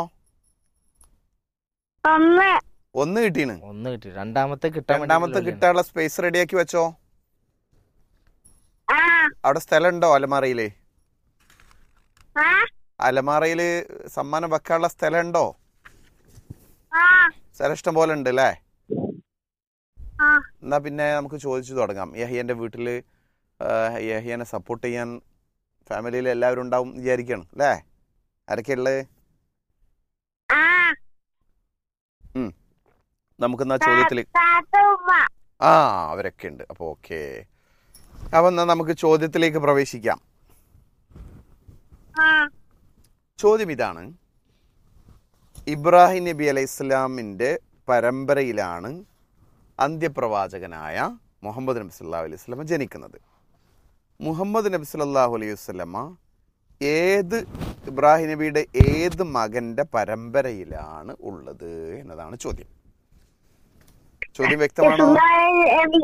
ഒന്ന് ഒന്ന് കിട്ടീണ് ഒന്ന് കിട്ടി രണ്ടാമത്തെ കിട്ടാൻ രണ്ടാമത്തെ വേണ്ടിയിട്ടുള്ള കിട്ടാനുള്ള സ്പേസ് റെഡിയാക്കി വെച്ചോ ആ അവിടെ സ്ഥലം ഉണ്ടോ അലമാറയില് ആ അലമാറയില് സമ്മാനം വെക്കാനുള്ള സ്ഥലം ഉണ്ടോ ആ സ്ഥലം ഇഷ്ടം പോലെ ഉണ്ട് അല്ലേ ആ എന്നാ പിന്നെ നമുക്ക് ചോദിച്ചു തുടങ്ങാം യഹിയന്റെ വീട്ടില് ആ, യഹിയനെ സപ്പോർട്ട് ചെയ്യാൻ ഫാമിലിയിൽ എല്ലാവരും ഉണ്ടാവും എന്ന് വിചാരിക്കണം അല്ലേ ആരൊക്കെയുള്ളത് ആ നമുക്ക് എന്നാ ചോദ്യത്തിൽ താത്ത ഉമ്മ ആ അവരൊക്കെ ഉണ്ട് അപ്പോൾ ഓക്കെ അപ്പം എന്നാൽ നമുക്ക് ചോദ്യത്തിലേക്ക് പ്രവേശിക്കാം ആ ചോദ്യം ഇതാണ് ഇബ്രാഹിം നബി അലൈഹി ഇസ്ലാമിൻ്റെ പരമ്പരയിലാണ് അന്ത്യപ്രവാചകനായ മുഹമ്മദ് നബി സല്ലാഹു അലൈഹി സ്വലമ ജനിക്കുന്നത് മുഹമ്മദ് നബി സല്ലാഹു അലൈഹി വസ്ലമ ഏത് ഇബ്രാഹിം നബിയുടെ ഏത് മകന്റെ പരമ്പരയിലാണ് ഉള്ളത് എന്നതാണ് ചോദ്യം ചോദ്യം വ്യക്തമാണോ ഇസ്മായിൽ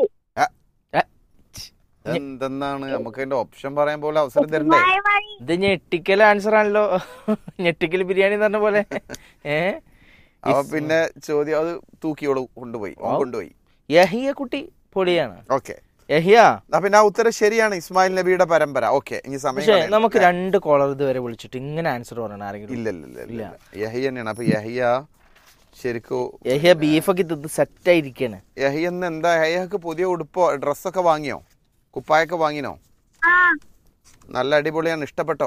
എന്തെന്നാണ് നമുക്ക് അതിന്റെ ഓപ്ഷൻ പറയാൻ പോലെ അവസരം തരണ്ടേ ഇസ്മായിൽ മതി. ഇത് ഞെട്ടിക്കൽ ആൻസർ ആണല്ലോ ഞെട്ടിക്കൽ ബിരിയാണി എന്ന് പറഞ്ഞ പോലെ ഏ അപ്പൊ പിന്നെ ചോദ്യം അത് തൂക്കിയോളൂ കൊണ്ടുപോയി ഓൻ ആ. കൊണ്ടുപോയി യഹിയ കുട്ടി പൊളിയാണ് ഓക്കെ യഹിയ എന്നാ പിന്നെ ആ ഉത്തരം ശരിയാണ് ഇസ്മായിൽ നബിയുടെ പരമ്പര ഓക്കെ ഇനി സമയം പക്ഷെ കളയണ്ട. നമുക്ക് രണ്ട് കോളർ ഇതുവരെ വിളിച്ചിട്ട് ഇങ്ങനെ ആൻസർ പറയണം ആരെങ്കിലും ഇല്ല ഇല്ല ഇല്ല ഇല്ല ഇല്ല. യഹിയ തന്നെയാണ് അപ്പൊ യഹിയ ശരിക്കും യഹിയ ബീഫൊക്കെ തിന്ന് സെറ്റ് ആയിരിക്കാണ് യഹിയെന്ന് എന്താ യഹിയക്ക് പുതിയ ഉടുപ്പോ ഡ്രസ്സൊക്കെ വാങ്ങിയോ കുപ്പായൊക്കെ വാങ്ങിനോ ആ നല്ല അടിപൊളിയാണ് ഇഷ്ടപ്പെട്ടോ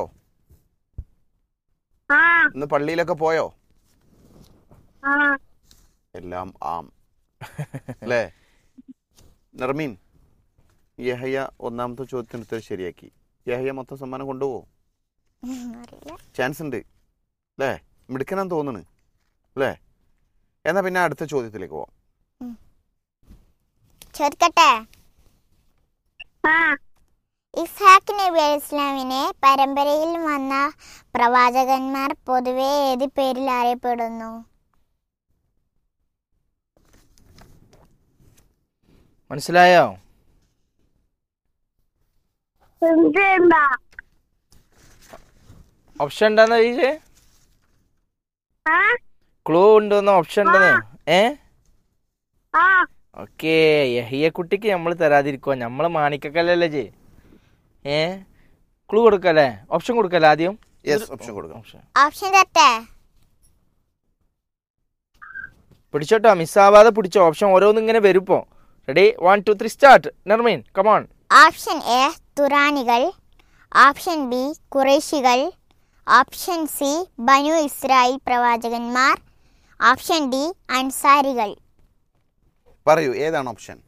ആ ഇന്ന് പള്ളിയിലൊക്കെ പോയോ ആ എല്ലാം ആം അല്ലേ നർമീൻ യഹയ ഒന്നാമത്തെ ചോദ്യത്തിന് ഉത്തരം ശരിയാക്കി യഹയ മൊത്തം സമ്മാനം കൊണ്ടുപോകോ അറിയില്ല ചാൻസ് ഉണ്ട് അല്ലേ മിടുക്കനാന്ന് തോന്നുന്നു അല്ലേ എന്നാ പിന്നെ അടുത്ത ചോദ്യത്തിലേക്ക് പോവാം ചോദിക്കട്ടെ ആ ഇസ്ഹാഖ് നബി അലൈഹി ഇസ്ലാമിനെ പരമ്പരയിൽ വന്ന പ്രവാചകന്മാർ പൊതുവെ ഏത് പേരിൽ അറിയപ്പെടുന്നു മനസ്സിലായോ എന്തെന്താ ഓപ്ഷൻ ഉണ്ടെന്ന് ചോദിച്ചേ ആ ക്ലൂ ഉണ്ടെന്ന് ഓപ്ഷൻ ഉണ്ടെന്ന് ഏ ആ ഓക്കേ യഹിയ കുട്ടിക്ക് നമ്മൾ തരാതിരിക്കുക നമ്മള് മാണിക്കക്കല്ലല്ലേ ജെ ഏ ക്ലൂ കൊടുക്കല്ലേ ഓപ്ഷൻ കൊടുക്കല്ലേ ആദ്യം യെസ് ഓപ്ഷൻ കൊടുക്കാം ഓപ്ഷൻ ഓപ്ഷൻ തരട്ടെ പിടിച്ചോട്ടോ മിസ്സാവാതെ പിടിച്ചോ ഓപ്ഷൻ ഓരോന്നും ഇങ്ങനെ വരുപ്പോ ready one two three start Narmeen come on option A തുറാനികൾ ഓപ്ഷൻ ബി കുറേശികൾ ഓപ്ഷൻ സി ബനു ഇസ്രായേൽ പ്രവാചകന്മാർ ഓപ്ഷൻ ഡി അൻസാരികൾ പറയൂ ഏതാണ് ഓപ്ഷൻ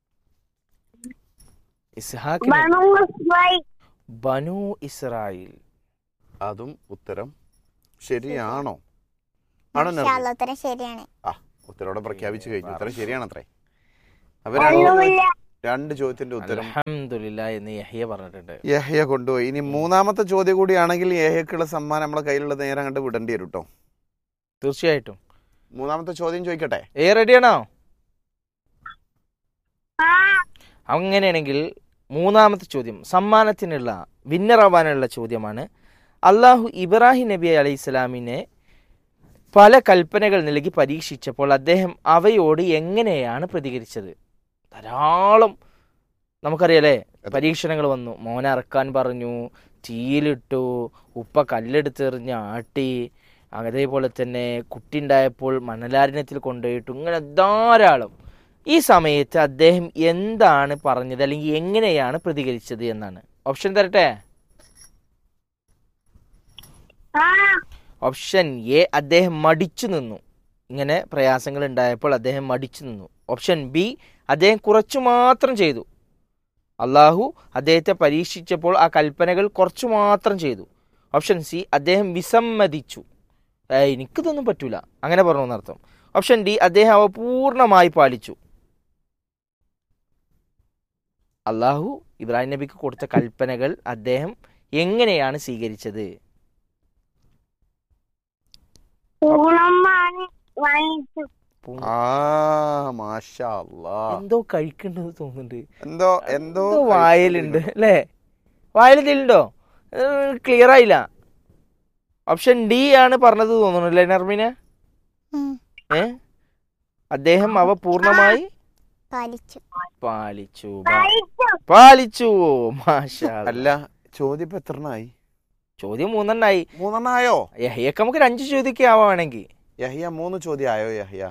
ഇസ്ഹാഖിന് ബനു ഇസ്മായിൽ ബനു ഇസ്രായേൽ അതും ഉത്തരം ശരിയാണോ ആണോ മാഷാ നർമീൻ അല്ലാ, ഉത്തരം ശരിയാണ് ആ ഉത്തരവോടെ പ്രഖ്യാപിച്ചു കഴിഞ്ഞു ഉത്തരം ശരിയാണത്രേ അപ്പൊ രണ്ട് ഒന്നുമില്ല രണ്ട് ചോദ്യത്തിന്റെ ഉത്തരം അൽഹംദുലില്ലാ എന്ന് യഹിയ പറഞ്ഞിട്ടുണ്ട് യഹ്യ കൊണ്ടുപോയി ഇനി മൂന്നാമത്തെ ചോദ്യം കൂടിയാണെങ്കിൽ യഹ്യക്കുള്ള സമ്മാനം നമ്മളെ കയ്യിലുള്ളത് നേരെ കണ്ട് വിടേണ്ടി വരും കേട്ടോ തീർച്ചയായിട്ടും മൂന്നാമത്തെ ചോദ്യം ചോദിക്കട്ടെ ഏ റെഡിയാണോ ആ അങ്ങനെയാണെങ്കിൽ മൂന്നാമത്തെ ചോദ്യം സമ്മാനത്തിനുള്ള വിന്നറാവാനുള്ള ചോദ്യമാണ് അള്ളാഹു ഇബ്രാഹിം നബി അലൈഹി സ്വലാമിനെ പല കൽപ്പനകൾ നൽകി പരീക്ഷിച്ചപ്പോൾ അദ്ദേഹം അവയോട് എങ്ങനെയാണ് പ്രതികരിച്ചത് ധാരാളം നമുക്കറിയാലേ പരീക്ഷണങ്ങൾ വന്നു മോനെ ഇറക്കാൻ പറഞ്ഞു തീയിലിട്ടു ഉപ്പ കല്ലെടുത്തെറിഞ്ഞ് ആട്ടി അതേപോലെ തന്നെ കുട്ടി ഉണ്ടായപ്പോൾ മണലാരണ്യത്തിൽ കൊണ്ടുപോയിട്ടു ഇങ്ങനെ ധാരാളം ഈ സമയത്ത് അദ്ദേഹം എന്താണ് പറഞ്ഞത് അല്ലെങ്കിൽ എങ്ങനെയാണ് പ്രതികരിച്ചത് എന്നാണ് ഓപ്ഷൻ തരട്ടെ ആ ഓപ്ഷൻ എ അദ്ദേഹം മടിച്ചു നിന്നു ഇങ്ങനെ പ്രയാസങ്ങൾ ഉണ്ടായപ്പോൾ അദ്ദേഹം മടിച്ചു നിന്നു ഓപ്ഷൻ ബി അദ്ദേഹം കുറച്ചു മാത്രം ചെയ്തു അള്ളാഹു അദ്ദേഹത്തെ പരീക്ഷിച്ചപ്പോൾ ആ കൽപ്പനകൾ കുറച്ചു മാത്രം ചെയ്തു ഓപ്ഷൻ സി അദ്ദേഹം വിസമ്മതിച്ചു ഏ, എനിക്കിതൊന്നും പറ്റൂല അങ്ങനെ പറഞ്ഞു എന്നർത്ഥം ഓപ്ഷൻ ഡി അദ്ദേഹം അവ പൂർണ്ണമായി പാലിച്ചു അള്ളാഹു ഇബ്രാഹിം നബിക്ക് കൊടുത്ത കൽപ്പനകൾ അദ്ദേഹം എങ്ങനെയാണ് സ്വീകരിച്ചത് പൂർണ്ണമാണ് വാങ്ങിച്ചു പൂ- ആ മാഷാ അല്ലാ. എന്തോ കഴിക്കേണ്ടത് തോന്നുന്നുണ്ട് എന്തോ എന്തോ എന്തോ വായലുണ്ട് അല്ലേ വായലുണ്ടോ ക്ലിയർ ആയില്ല ഓപ്ഷൻ ഡി ആണ് പറഞ്ഞത് തോന്നുന്നു അല്ലേ നർമിന ഉം, ഏ അദ്ദേഹം അവ പൂർണ്ണമായി പാലിച്ചു പാലിച്ചു ബാ- വാങ്ങിച്ചു പാലിച്ചു മാഷാ അല്ലാ. അല്ല ചോദ്യം ഇപ്പൊ എത്രണ്ണായി ചോദ്യം മൂന്നെണ്ണായി മൂന്നെണ്ണായോ യഹ്യക്ക് നമുക്ക് ഒരു അഞ്ച് ചോദ്യമൊക്കെ ആവാണെങ്കിൽ യഹിയ മൂന്ന് ചോദ്യം ആയോ യഹിയ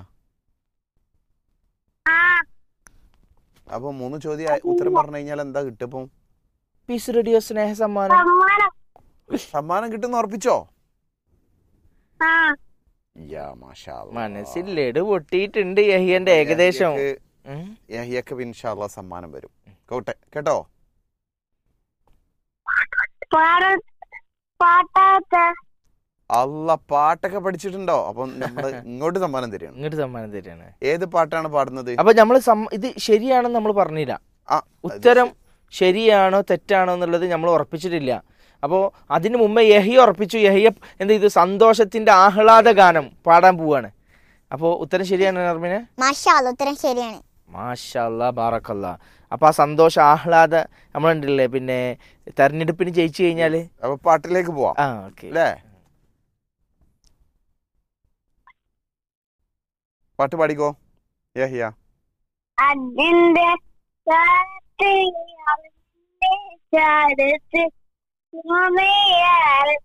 ആ അപ്പൊ മൂന്ന് ചോദ്യം ആയി- ഉത്തരം പറഞ്ഞു കഴിഞ്ഞാൽ എന്താ കിട്ടും പീസ് റേഡിയോ സ്നേഹ സമ്മാനം സമ്മാനം സമ്മാനം കിട്ടുന്ന ഉറപ്പിച്ചോ ആ യാ മാഷാ അല്ലാ. മനസ്സിൽ ലഡു പൊട്ടിയിട്ടുണ്ട് യഹിയന്റെ ഏകദേശം യഹിയക്ക് ഉം. യഹിയക്ക് ഇൻഷാല്ല സമ്മാനം വരും കോട്ടെ കേട്ടോ പാട പാട്ടാത്ത അല്ല പാട്ടൊക്കെ പഠിച്ചിട്ടുണ്ടോ അപ്പം നമ്മള് ഇങ്ങോട്ട് സമ്മാനം തരികയാണ് ഇങ്ങോട്ട് സമ്മാനം തരാണ് ഏത് പാട്ടാണ് പാടുന്നത് അപ്പൊ നമ്മൾ ഇത് ശരിയാണെന്ന് നമ്മൾ പറഞ്ഞില്ല ആ ഉത്തരം ശരിയാണോ തെറ്റാണോ എന്നുള്ളത് നമ്മൾ ഉറപ്പിച്ചിട്ടില്ല അപ്പോൾ അതിനു മുമ്പേ യഹി ഉറപ്പിച്ചു യഹിയ എന്ത് ചെയ്തു സന്തോഷത്തിന്റെ ആഹ്ലാദ ഗാനം പാടാൻ പോവാണ് അപ്പോൾ ഉത്തരം ശരിയാണ് നർമിന മാഷാ അല്ലാ, ഉത്തരം ശരിയാണ് മാഷല്ല ബാറക്കല്ല അപ്പോൾ ആ സന്തോഷ ആഹ്ലാദ നമ്മളുണ്ടല്ലേ പിന്നെ തെരഞ്ഞെടുപ്പിന് ജയിച്ചു കഴിഞ്ഞാൽ അപ്പൊ പാട്ടിലേക്ക് പോവാം ആ ഓക്കെ അല്ലേ പാട്ട് പാടിക്കോ യഹിയ അതിന്റെ കാറ്റ് അവന്റെ ചാരത്ത് ഭൂമിയാൽ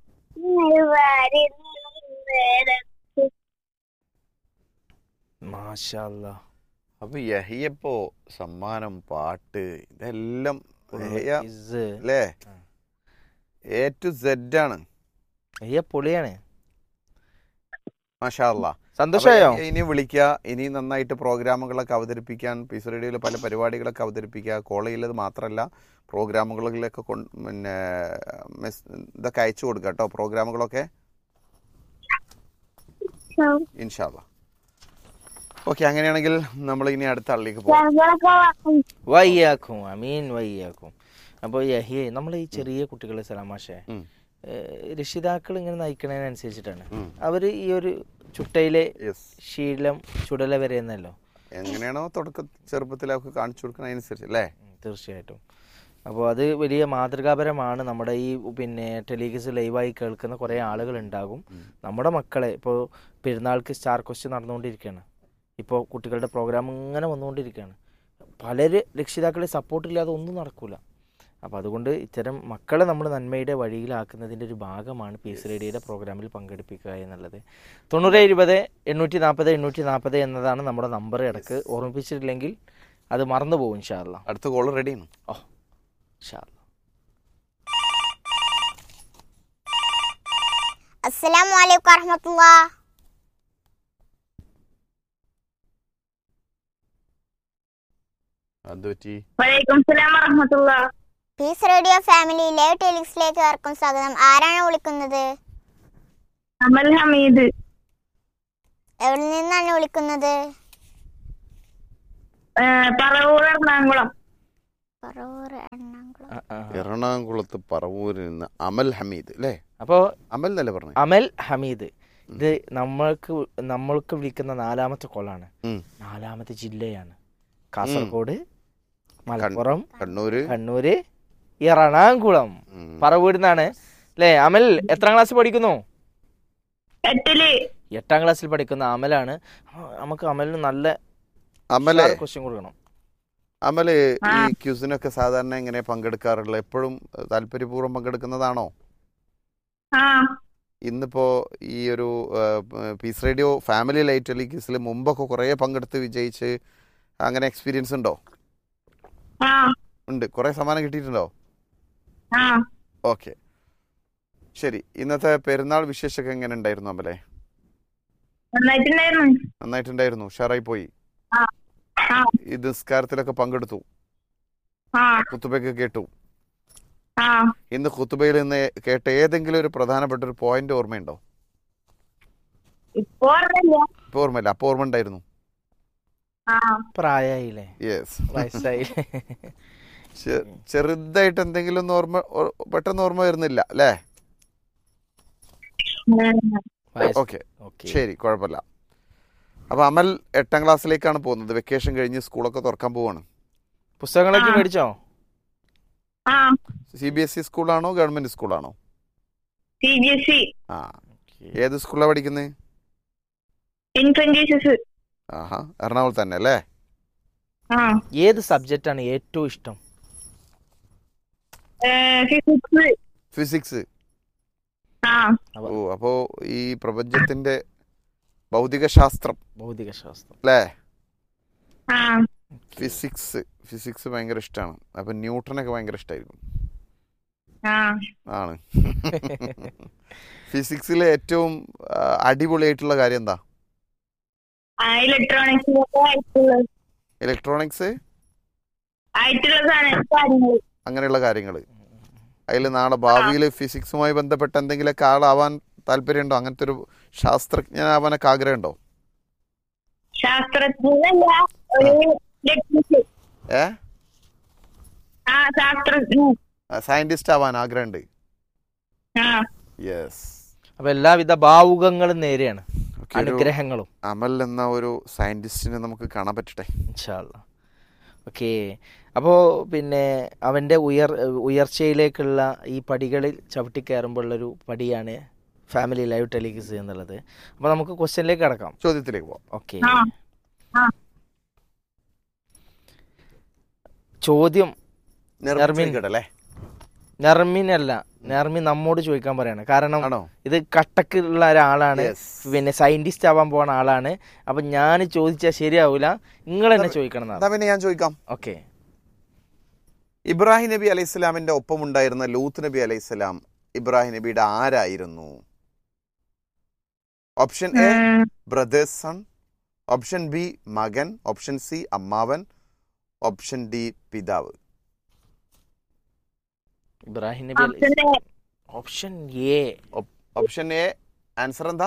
വരുന്നിടത്ത് മാഷല്ല അപ്പൊ യഹിയപ്പോ സമ്മാനം പാട്ട് ഇതെല്ലാം യഹിയ അല്ലേ എ ടു സെഡ് ആണ് യഹിയ പൊളിയാണ് മാഷാ അല്ലാ സന്തോഷമായോ അപ്പൊ ഇനി വിളിക്കുക ഇനി നന്നായിട്ട് പ്രോഗ്രാമുകളൊക്കെ അവതരിപ്പിക്കാൻ പീസ് റേഡിയോയിൽ പല പരിപാടികളൊക്കെ അവതരിപ്പിക്കുക കോളേജിലത് മാത്രമല്ല പ്രോഗ്രാമുകളിലൊക്കെ കൊണ്ട് പിന്നെ മെസ് ഇതൊക്കെ അയച്ചു കൊടുക്കുക കേട്ടോ പ്രോഗ്രാമുകളൊക്കെ ഇൻഷാല്ല ഓക്കെ അങ്ങനെയാണെങ്കിൽ നമ്മൾ ഇനി അടുത്ത ആളിലേക്ക് പോകാം ഞങ്ങളൊക്കെ വാങ്ങും. വയ്യാക്കും അമീൻ വയ്യാക്കും അപ്പോൾ യഹിയെ നമ്മൾ ഈ ചെറിയ കുട്ടികളെ സലാമാഷേ ഉം. രക്ഷിതാക്കൾ ഇങ്ങനെ നയിക്കണതിനനുസരിച്ചിട്ടാണ് ഉം. അവർ ഈ ഒരു ചുട്ടയിലെ യെസ് ശീലം ചുടല വരെ എന്നല്ലോ എങ്ങനെയാണോ തുടക്ക ചെറുപ്പത്തിലൊക്കെ കാണിച്ചു കൊടുക്കുന്ന അനുസരിച്ച് അല്ലേ ഉം, തീർച്ചയായിട്ടും അപ്പോൾ അത് വലിയ മാതൃകാപരമാണ് നമ്മുടെ ഈ പിന്നെ ടെലിവിസ് ലൈവായി കേൾക്കുന്ന കുറേ ആളുകൾ ഉണ്ടാകും നമ്മുടെ മക്കളെ ഇപ്പോൾ പെരുന്നാൾക്ക് സ്റ്റാർ ക്വസ്റ്റ്യൻ നടന്നുകൊണ്ടിരിക്കുകയാണ് ഇപ്പോൾ കുട്ടികളുടെ പ്രോഗ്രാം ഇങ്ങനെ വന്നുകൊണ്ടിരിക്കുകയാണ് പലര് രക്ഷിതാക്കളെ സപ്പോർട്ടില്ലാതെ ഒന്നും നടക്കൂല അപ്പോൾ അതുകൊണ്ട് ഇത്തരം മക്കളെ നമ്മൾ നന്മയുടെ വഴിയിലാക്കുന്നതിൻ്റെ ഒരു ഭാഗമാണ് പി എസ് റേഡിയോയുടെ പ്രോഗ്രാമിൽ പങ്കെടുപ്പിക്കുക എന്നുള്ളത് തൊണ്ണൂറ് ഇരുപത് എണ്ണൂറ്റി നാൽപ്പത് എണ്ണൂറ്റി നാൽപ്പത് എന്നതാണ് നമ്മുടെ നമ്പർ ഇടക്ക് ഓർമ്മിപ്പിച്ചിട്ടില്ലെങ്കിൽ അത് മറന്നു പോകും ഇൻഷാല്ല അടുത്ത കോൾ റെഡിയാണ് ഓ ഇൻഷാല്ല അസ്സലാമു അലൈക്കും വറഹമത്തുള്ള അത് പറ്റി വലൈക്കും സലാം വറഹമത്തുള്ള പീസ് റേഡിയോ ഫാമിലി ലൈവ് ടെലിക്സിലേക്ക് ഏവർക്കും സ്വാഗതം ആരാണ് വിളിക്കുന്നത് അമൽ ഹമീദ് എവിടെ നിന്നാണ് വിളിക്കുന്നത് ഏ, പറവൂർ എറണാകുളം പറവൂർ എറണാകുളം ആ, ആ. എറണാകുളത്ത് പറവൂരിൽ നിന്ന് അമൽ ഹമീദ് അല്ലേ അപ്പോ അമൽ എന്നല്ലേ പറഞ്ഞു അമൽ ഹമീദ് ഇത് നമ്മൾക്ക് നമ്മൾക്ക് വിളിക്കുന്ന നാലാമത്തെ കൊള്ളാണ് ഉം. നാലാമത്തെ ജില്ലയാണ് കാസർഗോഡ് മലപ്പുറം കണ്ണൂര് കണ്ണൂര് എറണാകുളം ഉം. പറവൂരിന്നാണ് അല്ലേ അമൽ എത്രാം ക്ലാസ് പഠിക്കുന്നു എട്ടില് എട്ടാം ക്ലാസ്സിൽ പഠിക്കുന്ന അമലാണ് ആ, നമുക്ക് അമലിന് നല്ല അമലെ ക്വസ്റ്റ്യൻ കൊടുക്കണം അമല് ആ. ഈ ക്യൂസിനൊക്കെ സാധാരണ എങ്ങനെ പങ്കെടുക്കാറുള്ളത് എപ്പോഴും താല്പര്യപൂർവ്വം പങ്കെടുക്കുന്നതാണോ ആ ഇന്നിപ്പോ ഈ ഒരു പീസ് റേഡിയോ ഫാമിലി ലൈറ്റ് അലി ക്യൂസിൽ മുമ്പൊക്കെ കുറേ പങ്കെടുത്ത് വിജയിച്ച് അങ്ങനെ എക്സ്പീരിയൻസ് ഉണ്ടോ ആ ഉണ്ട് കുറേ സമ്മാനം കിട്ടിയിട്ടുണ്ടോ ആ ഓക്കെ ശരി ഇന്നത്തെ പെരുന്നാൾ വിശേഷമൊക്കെ എങ്ങനെ ഉണ്ടായിരുന്നു അമലെ നന്നായിട്ടുണ്ടായിരുന്നു നന്നായിട്ടുണ്ടായിരുന്നു ഉഷാറായി പോയി ആ ആ ഈ നിസ്കാരത്തിലൊക്കെ പങ്കെടുത്തു ആ കുത്തുബയൊക്കെ കേട്ടു ആ ഇന്ന് കുത്തുബയിൽ നിന്ന് കേട്ട ഏതെങ്കിലും ഒരു പ്രധാനപ്പെട്ട ഒരു പോയിന്റ് ഓർമ്മയുണ്ടോ ഇപ്പൊ ഓർമ്മയില്ല ഇപ്പൊ ഓർമ്മയില്ല അപ്പൊ ഓർമ്മ ഉണ്ടായിരുന്നു ആ പ്രായമായില്ലേ യെസ് വയസ്സായില്ലേ ചെറുതായിട്ട് എന്തെങ്കിലും ഒന്ന് ഓർമ്മ ഓ- പെട്ടെന്ന് ഓർമ്മ വരുന്നില്ല അല്ലേ ഉം. വയസ്സ് ഓക്കെ ഓക്കെ ശരി കുഴപ്പമില്ല അപ്പൊ അമൽ എട്ടാം ക്ലാസ്സിലേക്കാണ് പോകുന്നത് വെക്കേഷൻ കഴിഞ്ഞ് സ്കൂളൊക്കെ തുറക്കാൻ പോവാണ് പുസ്തകങ്ങളൊക്കെ ആ. മേടിച്ചോ ആ സി ബി എസ് ഇ സ്കൂളാണോ ഗവൺമെന്റ് സ്കൂളാണോ സി ബി എസ് സി ആ ഏത് സ്കൂളാണ് പഠിക്കുന്നത് ഇൻഫന്റ് ജീസസ് ആഹാ എറണാകുളത്ത് തന്നെ അല്ലേ ആ ഏത് സബ്ജക്റ്റ് ആണ് ഏറ്റവും ഇഷ്ടം ഫിസിക്സ് ഫിസിക്സ് ആ അവ- ഓ അപ്പോ ഈ പ്രപഞ്ചത്തിന്റെ ഭൗതിക ശാസ്ത്രം ഭൗതിക ശാസ്ത്രം അല്ലേ ആ ഫിസിക്സ് ഫിസിക്സ് ഭയങ്കര ഇഷ്ടമാണ് അപ്പൊ ന്യൂട്ടനൊക്കെ ഭയങ്കര ഇഷ്ടമായിരിക്കും ആ ആണ് ഫിസിക്സിലെ ഏറ്റവും ആ, അടിപൊളിയായിട്ടുള്ള കാര്യം എന്താ ആ ഇലക്ട്രോണിക്സിലൊക്കെ ആയിട്ടുള്ളത് ഇലക്ട്രോണിക്സ് ആയിട്ടുള്ള സാധനം കാര്യങ്ങൾ അങ്ങനെയുള്ള കാര്യങ്ങൾ അതിൽ നാളെ ഭാവിയിൽ ഫിസിക്സുമായി ബന്ധപ്പെട്ട എന്തെങ്കിലുമൊക്കെ ആളാവാൻ താല്പര്യമുണ്ടോ അങ്ങനത്തെ ഒരു ശാസ്ത്രജ്ഞനാവാനൊക്കെ ആഗ്രഹമുണ്ടോ ശാസ്ത്രജ്ഞനല്ല ഒരു ടെക്നിക്ക് ഏ ആ ശാസ്ത്രജ്ഞൻ സയന്റിസ്റ്റ് ആവാൻ ആഗ്രഹമുണ്ട് ആ യെസ് അപ്പൊ എല്ലാവിധ ഭാവുകങ്ങളും നേരെയാണ് അനുഗ്രഹങ്ങളും അമൽ എന്ന ഒരു സയന്റിസ്റ്റിനെ നമുക്ക് കാണാൻ പറ്റട്ടെ ഇൻഷാല്ല ഓക്കെ അപ്പോൾ പിന്നെ അവൻ്റെ ഉയർ ഉയർച്ചയിലേക്കുള്ള ഈ പടികളിൽ ചവിട്ടിക്കയറുമ്പോഴുള്ളൊരു പടിയാണ് ഫാമിലി ലൈവ് ടെലിവിസ് എന്നുള്ളത് അപ്പോൾ നമുക്ക് ക്വസ്റ്റ്യനിലേക്ക് കിടക്കാം ചോദ്യത്തിലേക്ക് പോവാം ഓക്കെ ആ ആ ചോദ്യം നിർമ്മിച്ച് കേട്ടല്ലേ നെർമിനല്ല നെർമി നമ്മോട് ചോദിക്കാൻ പറയാണ് കാരണം ആണോ ഇത് കട്ടക്കുള്ള ഒരാളാണ് Yes. പിന്നെ സയന്റിസ്റ്റ് ആവാൻ പോണ ആളാണ് അപ്പൊ ഞാൻ ചോദിച്ചാൽ ശരിയാവൂല നിങ്ങൾ തന്നെ ചോദിക്കണം എന്നാണ് എന്നാ പിന്നെ ഞാൻ ചോദിക്കാം ഓക്കെ ഇബ്രാഹിം നബി അലൈഹി സ്വലാമിന്റെ ഒപ്പം ഉണ്ടായിരുന്ന ലൂത്ത് നബി അലൈഹി സ്വലാം ഇബ്രാഹിം നബിയുടെ ആരായിരുന്നു ഓപ്ഷൻ എ ഉം, ബ്രദേഴ്സ് സൺ ഓപ്ഷൻ ബി മകൻ ഓപ്ഷൻ സി അമ്മാവൻ ഓപ്ഷൻ ഡി പിതാവ് ഇബ്രാഹിം നബി option A. Option A option A answer എന്താ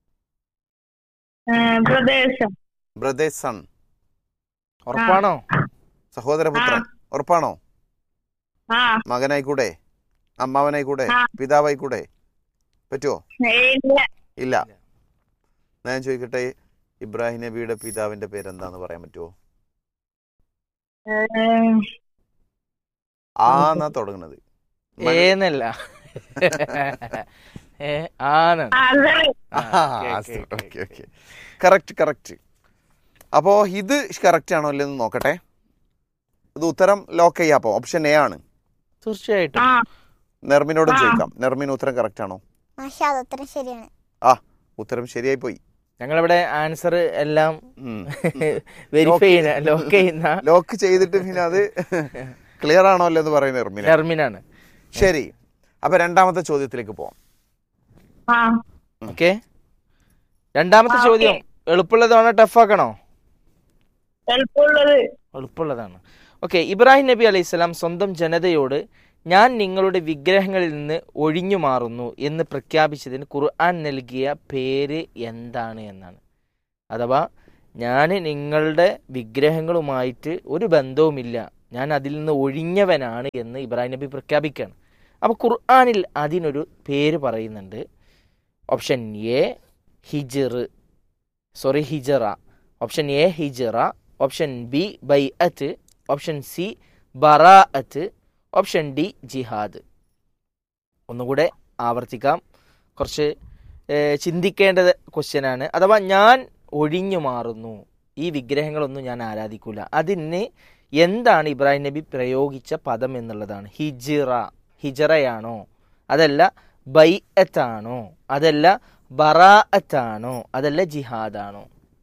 ഉം, പ്രദേശം ബ്രദേഴ്സ് സൺ ഉറപ്പാണോ സഹോദരപുത്രൻ ഉറപ്പാണോ ആ മകനായിക്കൂടെ അമ്മാവനായിക്കൂടെ ആ. പിതാവായിക്കൂടെ പറ്റുമോ ഏയ് ഇല്ല ഇല്ല എന്നാ ഞാൻ ചോദിക്കട്ടെ ഇബ്രാഹിം നബിയുടെ പിതാവിന്റെ പേരെന്താന്ന് പറയാൻ പറ്റുമോ ഉം, ആ എന്നാ തുടങ്ങുന്നത് ഏന്നല്ല ഏ ആണ് answer. Okay okay correct correct അപ്പോ ഇത് കറക്റ്റ് ആണോ അല്ലെന്ന് നോക്കട്ടെ ഇത് ഉത്തരം ലോക്ക് ചെയ്യാം അപ്പോൾ ഓപ്ഷൻ എ ആണ് തീർച്ചയായിട്ടും ആ നെർമിനോടും ആ. ചോദിക്കാം നെർമിന് ഉത്തരം കറക്റ്റ് ആണോ മാഷാ അത് ഉത്തരം ശരിയാണ് ആ ഉത്തരം ശരിയായി പോയി ഞങ്ങളിവിടെ ആൻസർ എല്ലാം വെരിഫൈ ചെയ്യുന്ന ലോക്ക് ചെയ്യുന്ന ലോക്ക് ചെയ്തിട്ട് പിന്നെ അത് ക്ലിയർ ആണോ അല്ലെന്ന് പറയുന്ന നെർമിന ടെർമിനാണ് ശരി അപ്പൊ രണ്ടാമത്തെ ചോദ്യത്തിലേക്ക് പോവാം ആ ഓക്കെ രണ്ടാമത്തെ ആ, ചോദ്യം എളുപ്പമുള്ളതാണോ ടഫാക്കണോ എളുപ്പമുള്ളത് എളുപ്പമുള്ളതാണ് ഓക്കെ ഇബ്രാഹിം നബി അലൈഹി സ്വലാം സ്വന്തം ജനതയോട് ഞാൻ നിങ്ങളുടെ വിഗ്രഹങ്ങളിൽ നിന്ന് ഒഴിഞ്ഞു മാറുന്നു എന്ന് പ്രഖ്യാപിച്ചതിന് ഖുർആൻ നൽകിയ പേര് എന്താണ് എന്നാണ് അഥവാ ഞാൻ നിങ്ങളുടെ വിഗ്രഹങ്ങളുമായിട്ട് ഒരു ബന്ധവുമില്ല ഞാൻ അതിൽ നിന്ന് ഒഴിഞ്ഞവനാണ് എന്ന് ഇബ്രാഹിം നബി പ്രഖ്യാപിക്കുകയാണ് അപ്പോൾ ഖുർആനിൽ അതിനൊരു പേര് പറയുന്നുണ്ട് ഓപ്ഷൻ എ ഹിജർ സോറി ഹിജറ ഓപ്ഷൻ എ ഹിജറ ഓപ്ഷൻ ബി ബൈ അറ്റ് ഓപ്ഷൻ സി ബറാഅത്ത് ഓപ്ഷൻ ഡി ജിഹാദ് ഒന്നുകൂടെ ആവർത്തിക്കാം കുറച്ച് ഏഹ്, ചിന്തിക്കേണ്ട ക്വസ്റ്റ്യനാണ് അഥവാ ഞാൻ ഒഴിഞ്ഞു മാറുന്നു ഈ വിഗ്രഹങ്ങളൊന്നും ഞാൻ ആരാധിക്കൂല അതിന് എന്താണ് ഇബ്രാഹിം നബി പ്രയോഗിച്ച പദം എന്നുള്ളതാണ് ഹിജിറ ഹിജറയാണോ അതല്ല ബൈഅത്താണോ അതല്ല ബറാഅത്താണോ അതല്ല ജിഹാദാണോ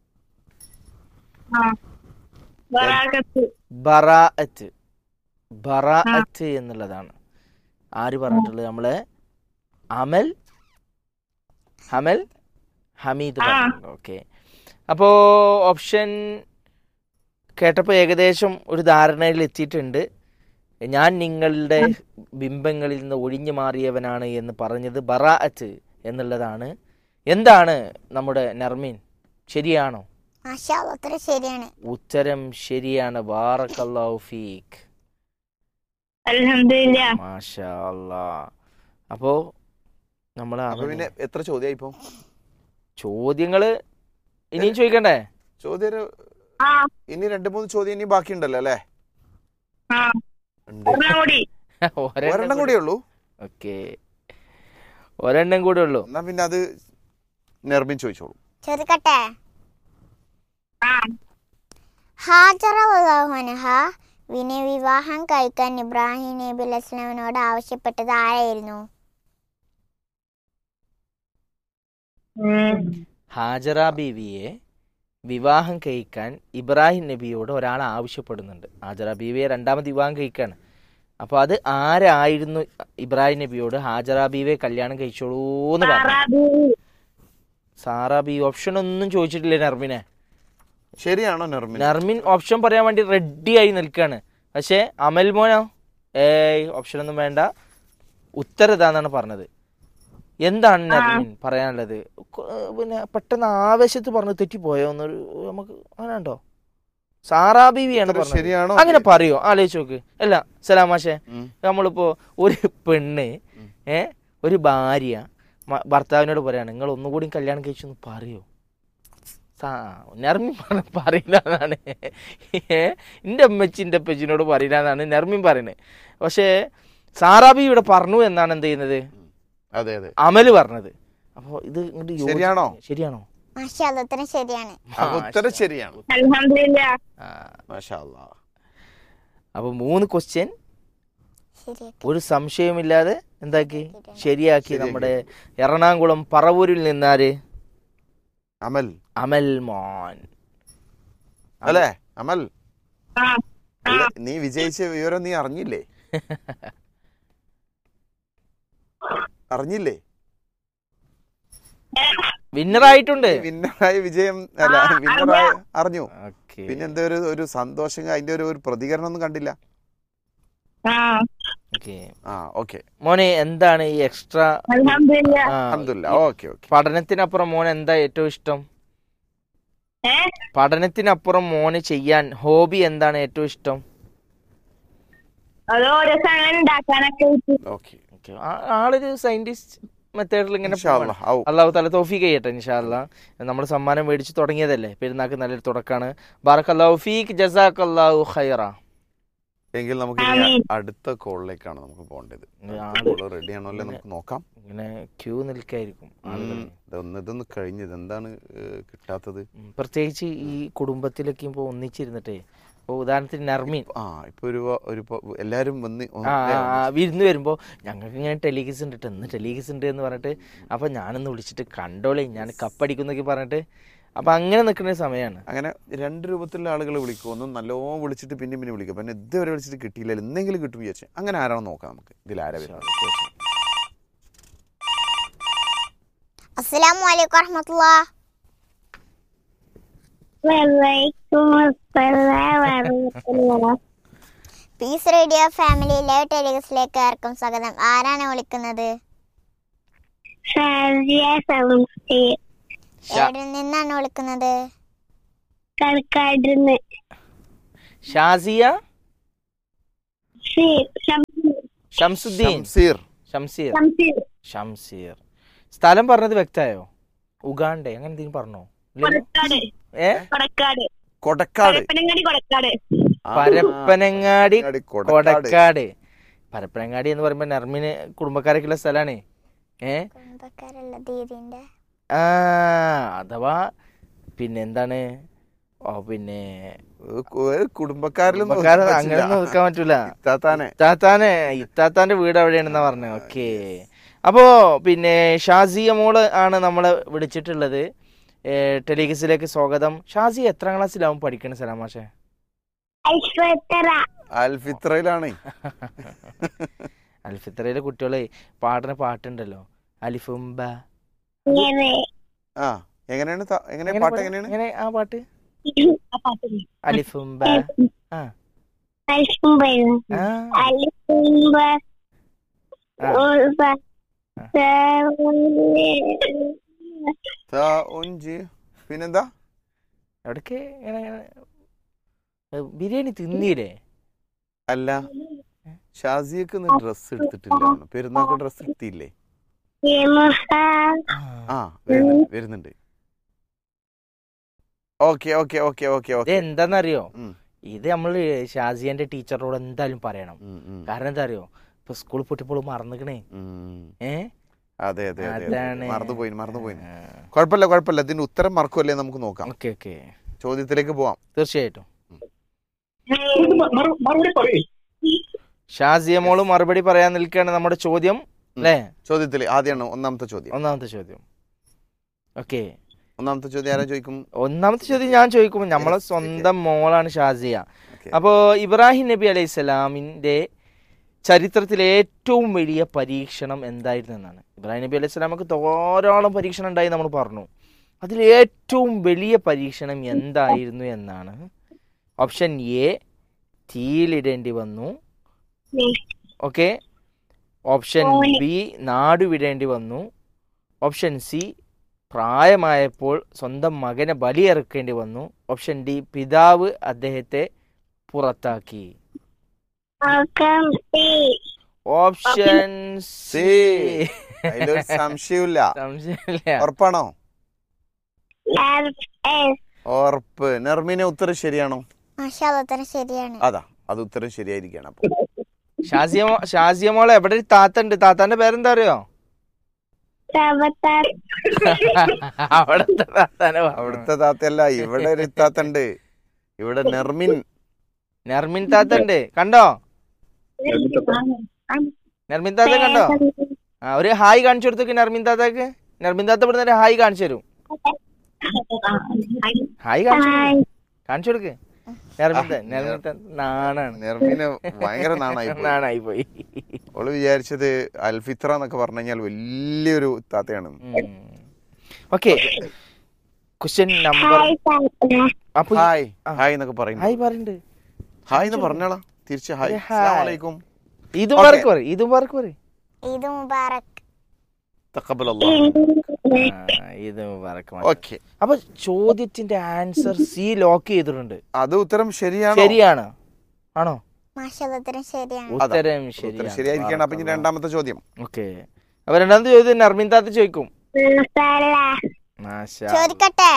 ആ ബറാക്കത്ത് ബറാഅത്ത് ബറാഅത്ത് എന്നുള്ളതാണ് ആര് പറഞ്ഞിട്ടുള്ളത് നമ്മള് അമൽ ഹമൽ ഹമീദ് ആ. ഓക്കെ അപ്പോ ഓപ്ഷൻ കേട്ടപ്പോൾ ഏകദേശം ഒരു ധാരണയിൽ എത്തിയിട്ടുണ്ട് ഞാൻ നിങ്ങളുടെ ബിംബങ്ങളിൽ നിന്ന് ഒഴിഞ്ഞു മാറിയവനാണ് എന്ന് പറഞ്ഞത് ബറാഅത്ത് എന്നുള്ളതാണ് എന്താണ് നമ്മുടെ നർമീൻ ശരിയാണോ മാഷാ അല്ലാ, ഉത്തരം ശരിയാണ് ഉത്തരം ശരിയാണ് ബാറക്കല്ലാഹു ഫീക്ക് അൽഹംദുലില്ല മാഷാ അല്ലാ അപ്പോ നമ്മൾ അപ്പൊ പിന്നെ എത്ര ചോദ്യമായി ഇപ്പൊ ചോദ്യങ്ങള് ഇനിയും ചോദിക്കണ്ടേ ചോദ്യം ഒരു- ആ ഇനി രണ്ട് മൂന്ന് ചോദ്യം ഇനി ബാക്കിയുണ്ടല്ലോ അല്ലേ ആ ഉണ്ട് ഒരെണ്ണം കൂടി ഒരെണ്ണം കൂടിയേ ഉള്ളൂ ഓക്കെ ഒരെണ്ണം കൂടെ ഉള്ളൂ എന്നാ പിന്നെ അത് നിർമ്മിൻ ചോദിച്ചോളൂ ചോദിക്കട്ടെ ആ ഹാജറ അൻഹ വിനെ വിവാഹം കഴിക്കാൻ ഇബ്രാഹിം നബി അലൈഹി സ്വലാമിനോട് ആവശ്യപ്പെട്ടത് ആരായിരുന്നു ഉം. ഹാജറ ബീവിയെ വിവാഹം കഴിക്കാൻ ഇബ്രാഹിം നബിയോട് ഒരാൾ ആവശ്യപ്പെടുന്നുണ്ട് ഹാജറ ബീവിയെ രണ്ടാമത് വിവാഹം കഴിക്കാണ് അപ്പോൾ അത് ആരായിരുന്നു ഇബ്രാഹിം നബിയോട് ഹാജറ ബീവിയെ കല്യാണം കഴിച്ചോളൂന്ന് പറഞ്ഞു താറാബി സാറാ ബി ഓപ്ഷൻ ഒന്നും ചോദിച്ചിട്ടില്ലേ നർമിനെ ശരിയാണോ നിർമ്മിൻ നർമിൻ ഓപ്ഷൻ പറയാൻ വേണ്ടി റെഡി ആയി നിൽക്കാണ് പക്ഷേ അമൽ മോനോ ഏയ് ഓപ്ഷൻ ഒന്നും വേണ്ട ഉത്തരം ഇതാന്നാണ് പറഞ്ഞത് എന്താണ് നർമിൻ പറയാനുള്ളത് കൊ- പിന്നെ പെട്ടെന്ന് ആവേശത്ത് പറഞ്ഞ് തെറ്റിപ്പോയോ എന്നൊരു നമുക്ക് അങ്ങനെ ഉണ്ടോ സാറാ ബീവിയാണ് ഉത്തരം പറഞ്ഞത് ശരിയാണോ അങ്ങനെ പറയോ ആലോചിച്ച് നോക്ക് അല്ല സലാമാഷേ ഉം. നമ്മളിപ്പോ ഒരു പെണ്ണ് ഉം. ഏ ഒരു ഭാര്യ മ- ഭർത്താവിനോട് പറയാണ് നിങ്ങൾ ഒന്നുകൂടി കല്യാണം കഴിച്ചു എന്ന് പറയോ നെർമിൻ പറയില്ലാന്നാണ് എൻ്റെ അമ്മച്ചി എൻ്റെ അപ്പച്ചിനോട് പറയില്ലാന്നാണ് നെർമിൻ പറയുന്നത് പക്ഷേ സാറാബി ഇവിടെ പറഞ്ഞു എന്നാണ് എന്ത് ചെയ്യുന്നത് അതെ അതെ അമല് പറഞ്ഞത് അപ്പോൾ ഇത് ഇങ്ങോട്ട് യോജി- ശരിയാണോ? ശരിയാണോ മാഷാ അല്ലാ, ഉത്തരം ശരിയാണ് അപ്പൊ ഉത്തരം ശരിയാണ് അൽഹംദുലില്ല ആ, മാഷാ അല്ലാ. അപ്പൊ മൂന്ന് ക്വസ്റ്റ്യൻ ശരിയാക്കി ഒരു സംശയമില്ലാതെ എന്താക്കി ശരിയാക്കി ശരിയാക്കി. നമ്മുടെ എറണാകുളം പറവൂരിൽ നിന്നാര് അമൽ അമൽ മോൻ അല്ലേ അമൽ ആ അല്ല, നീ വിജയിച്ച വിവരം നീ അറിഞ്ഞില്ലേ അറിഞ്ഞില്ലേ വിന്നറായിട്ടുണ്ട് വിന്നറായ വിജയം അല്ല ആ, വിന്നറായ അറിഞ്ഞു ഓക്കെ പിന്നെ എന്താ ഒരു ഒരു സന്തോഷം അതിന്റെ ഒരു ഒരു പ്രതികരണം ഒന്നും കണ്ടില്ല ആ ഓക്കെ ആ ഓക്കെ മോനെ എന്താണ് ഈ എക്സ്ട്രാ അൽഹംദുലില്ല അഹമ്മദില്ല ഓക്കെ ഓക്കെ പഠനത്തിനപ്പുറം മോൻ എന്താ ഏറ്റവും ഇഷ്ടം ഏ പഠനത്തിനപ്പുറം മോന് ചെയ്യാൻ ഹോബി എന്താണ് ഏറ്റവും ഇഷ്ടം അത് ഓരോ സാധനം ഉണ്ടാക്കാനൊക്കെ വെച്ച് ഓക്കെ ഓക്കെ ആളൊരു സയന്റിസ്റ്റ് മെത്തേഡിൽ ഇങ്ങനെ ഇൻഷാ പോവാണ്. അല്ലാ. ഔ. അള്ളാഹു തല തോഫീക്ക് ചെയ്യട്ടെ ഇൻഷാല്ല നമ്മൾ സമ്മാനം മേടിച്ച് തുടങ്ങിയതല്ലേ പെരുന്നാൾക്ക് നല്ലൊരു തുടക്കാണ് ബാറക്കല്ലാഹു ഫീക്ക് ജസാഖ് അല്ലാഹു ഖൈറ എങ്കിൽ നമുക്ക് ഇനി ആമീൻ. അടുത്ത കോളിലേക്കാണ് നമുക്ക് പോകേണ്ടത് ആള് കോള് റെഡി ആണോ അല്ലേ നമുക്ക് നോക്കാം ഇങ്ങനെ ക്യൂ നിൽക്കായിരിക്കും ആളുകൾ ഉം. ഇതൊന്ന് ഇതൊന്ന് കഴിഞ്ഞത് എന്താണ് ഏഹ്, കിട്ടാത്തത് ഉം. പ്രത്യേകിച്ച് ഈ കുടുംബത്തിലൊക്കെ ഇപ്പോൾ ഒന്നിച്ചിരുന്നിട്ടേ ഇപ്പോൾ ഉദാഹരണത്തിന് നർമീൻ ആ ഇപ്പൊ ഒരു വ- ഒരു പ- എല്ലാരും വന്ന് ആ ആ, ആ, വിരുന്ന് വരുമ്പോൾ ഞങ്ങൾക്ക് ഇങ്ങനെ ടെലിഗിസ് ഉണ്ട് ട്ടോ, ഇന്ന് ടെലിഗിസ് ഉണ്ട് എന്ന് പറഞ്ഞിട്ട് അപ്പോൾ ഞാനൊന്ന് വിളിച്ചിട്ട് കണ്ടോളേ ഞാൻ കപ്പടിക്കുന്നൊക്കെ പറഞ്ഞിട്ട് അപ്പം അങ്ങനെ നിൽക്കുന്ന ഒരു സമയമാണ് അങ്ങനെ രണ്ട് രൂപത്തിലുള്ള ആളുകൾ വിളിക്കും ഒന്നും നല്ലോണം വിളിച്ചിട്ട് പിന്നെ പിന്നെ വിളിക്കും പിന്നെ ഇതുവരെ വിളിച്ചിട്ട് കിട്ടിയില്ല എന്തെങ്കിലും കിട്ടും വിചാരിച്ചു അങ്ങനെ ആരാണോ നോക്കാം നമുക്ക് ഇതിൽ ആരാ വരുന്നത് അസ്സലാമു അലൈക്കും വറഹ്മത്തുള്ളാ വലൈക്കും അസ്സലാം വറഹ്മത്തുള്ളാഹി പീസ് റേഡിയോ ഫാമിലി ലൈവ് ടെലിഗസിലേക്ക് ഏർക്കും സ്വാഗതം ആരാണ് വിളിക്കുന്നത് ഷാജിയ സൗണ്ട് ഷാ- എവിടെ നിന്നാണ് വിളിക്കുന്നത് കളിക്കാടുന്ന് ഷാസിയ ശംസീർ ഷംസുദ്ദീൻ ഷംസീർ ഷംസീർ ശംസീർ ഷംസീർ സ്ഥലം പറഞ്ഞത് വ്യക്തമായോ ഉഗാണ്ടേ അങ്ങനെ എന്തെങ്കിലും പറഞ്ഞോ ഇല്ലല്ലോ? കൊടക്കാട് ഏ കൊടക്കാട് കൊടക്കാട് പരപ്പനങ്ങാടി കൊടക്കാട് ആ, പരപ്പനങ്ങാടി കൊടക്കാട്. കൊടക്കാട് പരപ്പനങ്ങാടി എന്ന് പറയുമ്പോ നർമിന് കുടുംബക്കാരൊക്കെയുള്ള സ്ഥലമാണ് ഏ കുടുംബക്കാരുള്ള ദീദിന്റെ ആ അഥവാ പിന്നെ എന്താണ് ഓ പിന്നെ ഒരു കുടുംബക്കാരിലും കുടുംബക്കാരെ അങ്ങനെ നോക്കാൻ പറ്റൂല താത്താനെ ഇത്താത്താനെ ഇത്താത്താന്റെ വീട് എവിടെയാണെന്നാ പറഞ്ഞത് ഓക്കെ അപ്പോ പിന്നെ ഷാസിയ മോള് ആണ് നമ്മളെ വിളിച്ചിട്ടുള്ളത് ടെലിഗസിലേക്ക് സ്വാഗതം ഷാസിയ എത്രാം ക്ലാസ്സിലാവും പഠിക്കണ സലാമാഷെ ഐശ്വര്യ അൽഫിത്രയിലാണ് അൽഫിത്രയിലെ കുട്ടികളെ പാടുന്ന പാട്ടുണ്ടല്ലോ അലിഫുംബ ആ എങ്ങനെയാണ് ത- എങ്ങനെ എങ്ങനെ പാട്ട് പാടും? എങ്ങനെയാണ് എങ്ങനെ ആ പാട്ട് അലിഫുംബ ആ അൽഫുംബ ആ അൽഫുംബ ആ. ഉൾബ ത, ഉഞ്ചി. പിന്നെന്താ എവിടേക്ക് ഇങ്ങനെ ഇങ്ങനെ, ഏ, ബിരിയാണി തിന്നീലേ അല്ല ഷാസിയക്ക് ഡ്രസ് എടുത്തിട്ടില്ല പെരുന്നാൾക്ക് ഡ്രസ് എടുത്തില്ലേ ആ വരുന്നുണ്ട് വരുന്നുണ്ട് ഓക്കെ ഓക്കെ ഓക്കെ ഓക്കെ ഇത് ഓക്കെ എന്താന്നറിയോ ഉം. ഇത് നമ്മള് ഷാസിയന്റെ ടീച്ചറോട് എന്തായാലും പറയണം ഉം, ഉം, കാരണം എന്താ അറിയോ ഇപ്പൊ സ്കൂളിൽ പോയിട്ടിപ്പോൾ മറന്നിക്കണേ ഉം. ഏ അതെ അതെ അതെ, അതെ അതാണ് മറന്നുപോയി മറന്നുപോയി കുഴപ്പമില്ല കുഴപ്പമില്ല ഇതിന്റെ ഉത്തരം മറക്കുമല്ലേ നമുക്ക് നോക്കാം ഓക്കെ ഓക്കെ ചോദ്യത്തിലേക്ക് പോവാം തീർച്ചയായിട്ടും മറുപടി പറയേ ഷാസിയ മോള് മറുപടി പറയാൻ നിൽക്കുകയാണ് നമ്മുടെ ചോദ്യം അല്ലേ ചോദ്യത്തിൽ ആദ്യമാണ് ഒന്നാമത്തെ ചോദ്യം ഒന്നാമത്തെ ചോദ്യം ഓക്കെ ഒന്നാമത്തെ ചോദ്യം ആരാ ചോദിക്കും ഒന്നാമത്തെ ചോദ്യം ഞാൻ ചോദിക്കുമ്പോൾ നമ്മളെ Yes, സ്വന്തം മോളാണ് ഷാസിയ Okay. അപ്പോ ഇബ്രാഹിം നബി അലൈഹി സ്വലാമിന്റെ ചരിത്രത്തിലെ ഏറ്റവും വലിയ പരീക്ഷണം എന്തായിരുന്നു എന്നാണ് ഇബ്രാഹിം നബി അലൈഹി സ്വലാമക്ക് ധാരാളം പരീക്ഷണം ഉണ്ടായി നമ്മൾ പറഞ്ഞു അതിൽ ഏറ്റവും വലിയ പരീക്ഷണം എന്തായിരുന്നു എന്നാണ് ഓപ്ഷൻ എ തീയിലിടേണ്ടി വന്നു ഓക്കെ ഓപ്ഷൻ ബി നാടുവിടേണ്ടി വന്നു ഓപ്ഷൻ സി പ്രായമായപ്പോൾ സ്വന്തം മകനെ ബലിയിറക്കേണ്ടി വന്നു ഓപ്ഷൻ ഡി പിതാവ് അദ്ദേഹത്തെ പുറത്താക്കി ഓപ്ഷൻ സി C. അതിലൊരു സംശയമില്ല സംശയമില്ല ഉറപ്പാണോ ഉറപ്പ് നെർമിനെ ഉത്തരം ശരിയാണോ മാഷാദത്തിന് ശരിയാണ് അതാ അത് ഉത്തരം ശരിയായിരിക്കണം അപ്പൊ ഷാസിയ മോ- ഷാസിയ മോളെ എവിടെ ഒരു താത്ത ഉണ്ട് താത്താന്റെ പേരെന്താ അറിയോ അവിടുത്തെ താത്താനെ പറഞ്ഞു. അവിടുത്തെ താത്തയല്ല ഇവിടെ ഒരു താത്തണ്ട് ഇവിടെ നെർമിൻ നെർമിൻ താത്ത ഉണ്ട് കണ്ടോ നെർമിൻ താത്ത കണ്ടോ ആ ഒരു ഹായ് കാണിച്ചു കൊടുത്തേക്ക് നെർമിൻ താത്താക്ക് നെർമിൻ താത്ത ഇവിടെ ഒരു ഹായ് കാണിച്ചു തരും ഹായ് കാണിച്ചു കൊടുക്ക്. കാണിച്ചു കൊടുക്ക് നെർമിൻ താ- നെർമിൻ താത്ത നാണാണ് നെർമിന് ഭയങ്കര നാണായി പോയി. നാണായി പോയി അവള് വിചാരിച്ചത് അൽഫിത്ര എന്നൊക്കെ പറഞ്ഞു കഴിഞ്ഞാൽ വലിയൊരു താത്തയാണ് ഓക്കെ ക്വസ്റ്റ്യൻ നമ്പർ അപ്പൊ ഈ- ഹായ് ആ. ഹായ് എന്നൊക്കെ പറയും ഹായ് പറയുന്നുണ്ട് ഹായ് എന്ന് പറഞ്ഞോളാം തിരിച്ച് ഹായ് ഒരു ഹായ്. അസ്സലാമു അലൈക്കും ഇതും Okay. വർക്ക് പറയും ഇതും വർക്ക് പറയും ഈദ് മുബാറക് തഖബ്ബൽ അല്ലാഹ് ഇത് വർക്ക് ഓക്കെ അപ്പൊ ചോദ്യത്തിന്റെ ആൻസർ സി ലോക്ക് ചെയ്തിട്ടുണ്ട് അത് ഉത്തരം ശരിയാണോ ശരിയാണ് ആണോ മാഷാദത്തിന് ശരിയാണ് ഉത്തരം ഉത്തരം ശരിയായിരിക്കണം അപ്പൊ ഇനി രണ്ടാമത്തെ ചോദ്യം ഓക്കെ അപ്പൊ രണ്ടാമത്തെ ചോദ്യം നർമിൻ താത്ത ചോദിക്കും മാഷാ ചോദിക്കട്ടെ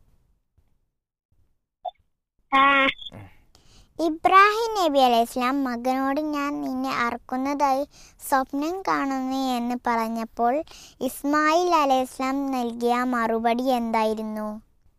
ഇബ്രാഹിം നബി അലൈഹി ഇസ്ലാം മകനോട് ഞാൻ നിന്നെ അറക്കുന്നതായി സ്വപ്നം കാണുന്നു എന്ന് പറഞ്ഞപ്പോൾ ഇസ്മായിൽ അലൈഹി ഇസ്ലാം നൽകിയ മറുപടി എന്തായിരുന്നു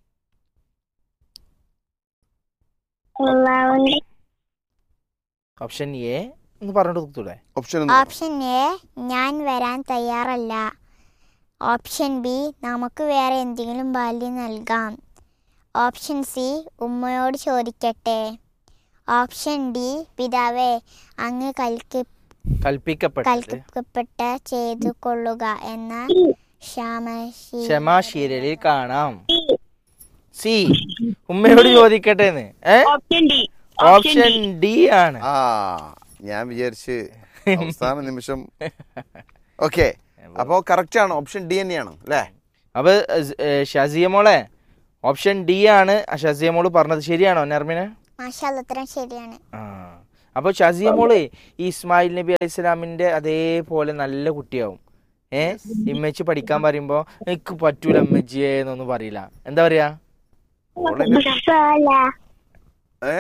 ഓപ്ഷൻ എ എന്ന് പറഞ്ഞു കൊടുത്തൂടെ ഓപ്ഷൻ ഓപ്ഷൻ എ ഞാൻ വരാൻ തയ്യാറല്ല ഓപ്ഷൻ ബി നമുക്ക് വേറെ എന്തെങ്കിലും ബാല്യം നൽകാം ഓപ്ഷൻ സി ഉമ്മയോട് ചോദിക്കട്ടെ ഓപ്ഷൻ ഡി പിതാവേ അങ്ങ് കൽക്ക് കൽപ്പിക്കപ്പെട്ടത് കൽക്കപ്പെട്ട ചെയ്തു കൊള്ളുക എന്ന ക്ഷാമശീ ക്ഷമാശീലയിൽ കാണാം സി ഉമ്മയോട് ചോദിക്കട്ടെ എന്ന് ഏ ഓപ്ഷൻ ഡി ഓപ്ഷൻ ഡി ആണ് ആ ഞാൻ വിചാരിച്ച് അവസാന നിമിഷം ഓക്കെ അപ്പോ കറക്റ്റ് ആണ് ഓപ്ഷൻ ഡി തന്നെയാണ് അല്ലേ അപ്പൊ ഷസിയ മോളെ ഓപ്ഷൻ ഡി ആണ് ഷസിയ മോള് പറഞ്ഞത് ശരിയാണോ നർമിന മാഷാല്ല ഉത്തരം ശരിയാണ് ആ അപ്പോൾ ഷസിയ മോള് ഈ ഇസ്മായിൽ നബി അലൈഹി സ്വലാമിന്റെ അതേപോലെ നല്ല കുട്ടിയാവും ഏ ഇമ്മച്ചി പഠിക്കാൻ പറയുമ്പോ എനിക്ക് പറ്റൂല ഇമ്മച്ചിയെ എന്നൊന്നും പറയില്ല എന്താ പറയാ സോല ഏ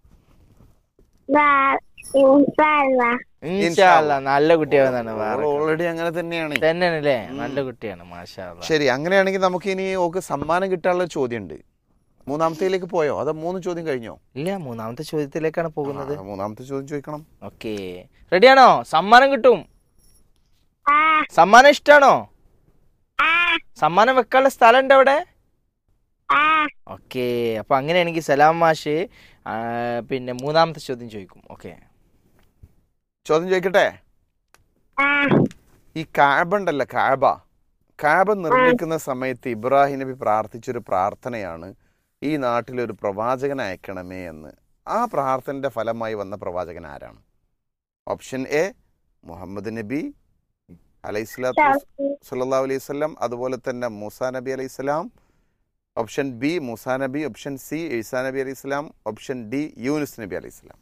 ഇൻസാല ഇൻഷാല്ല നല്ല കുട്ടിയാവുന്നതാണ് വേറെ ഓൾറെഡി അങ്ങനെ തന്നെയാണ് തന്നെയാണല്ലേ നല്ല കുട്ടിയാണ് മാഷാ അല്ലാ. ശരി അങ്ങനെയാണെങ്കിൽ നമുക്ക് ഇനി ഓക്ക് സമ്മാനം കിട്ടാനുള്ള ചോദ്യമുണ്ട് മൂന്നാമത്തേലേക്ക് പോയോ അതോ മൂന്ന് ചോദ്യം കഴിഞ്ഞോ ഇല്ല മൂന്നാമത്തെ ചോദ്യത്തിലേക്കാണ് പോകുന്നത് ആ, മൂന്നാമത്തെ ചോദ്യം ചോദിക്കണം ഓക്കെ റെഡിയാണോ സമ്മാനം കിട്ടും ആ സമ്മാനം ഇഷ്ടാണോ ആ സമ്മാനം വെക്കാനുള്ള സ്ഥലം ഉണ്ട് അവിടെ ആ ഓക്കെ അപ്പൊ അങ്ങനെയാണെങ്കിൽ സലാം മാഷ് ആ, പിന്നെ മൂന്നാമത്തെ ചോദ്യം ചോദിക്കും ഓക്കെ ചോദ്യം ചോദിക്കട്ടെ ആ ഈ കാബ ഉണ്ടല്ലോ കാബ കാബ നിർമ്മിക്കുന്ന സമയത്ത് ഇബ്രാഹിം നബി പ്രാർത്ഥിച്ചൊരു പ്രാർത്ഥനയാണ് ഈ നാട്ടിലൊരു പ്രവാചകൻ അയക്കണമേ എന്ന് ആ പ്രാർത്ഥനയുടെ ഫലമായി വന്ന പ്രവാചകൻ ആരാണ് ഓപ്ഷൻ എ മുഹമ്മദ് നബി അലൈഹിസ്ലാത്തു സല്ലാ അലൈഹി സ്വലം അതുപോലെ തന്നെ മൂസ നബി അലൈഹി സ്വലാം ഓപ്ഷൻ ബി മൂസ നബി ഓപ്ഷൻ സി ഈസാ നബി അലൈഹി സ്വലാം ഓപ്ഷൻ ഡി യൂനുസ് നബി അലൈഹി സ്വലാം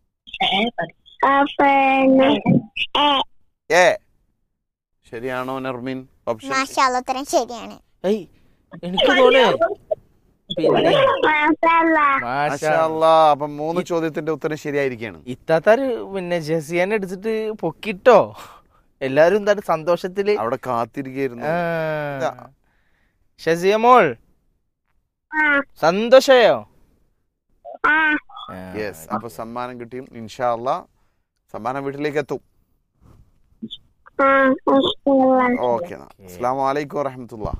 പിന്നെ എ എ ശരിയാണോ നർമിൻ ഓപ്ഷൻ മാഷാല്ല ഉത്തരം ശരിയാണ് ഏയ് എനിക്ക് തോന്നേ പിന്നെ മസാല മാഷാ മാഷാ അല്ലാ. അപ്പൊ മൂന്ന് ചോദ്യത്തിന്റെ ഉത്തരം ശരിയായിരിക്കാണ് ഇത്താത്താര് പിന്നെ ജസിയാനെ എടുത്തിട്ട് പൊക്കിട്ടോ എല്ലാരും എന്താണ് സന്തോഷത്തില് അവിടെ കാത്തിരിക്കായിരുന്നു ആ. ഷസിയ മോൾ ആ സന്തോഷയോ ആ യെസ് അപ്പൊ സമ്മാനം കിട്ടിയും ഇൻഷാ അല്ലാ സമ്മാനം വീട്ടിലേക്ക് എത്തും ആ മസാല ഓക്കെ അസ്സാം വലൈക്കും വറഹമത്തുള്ള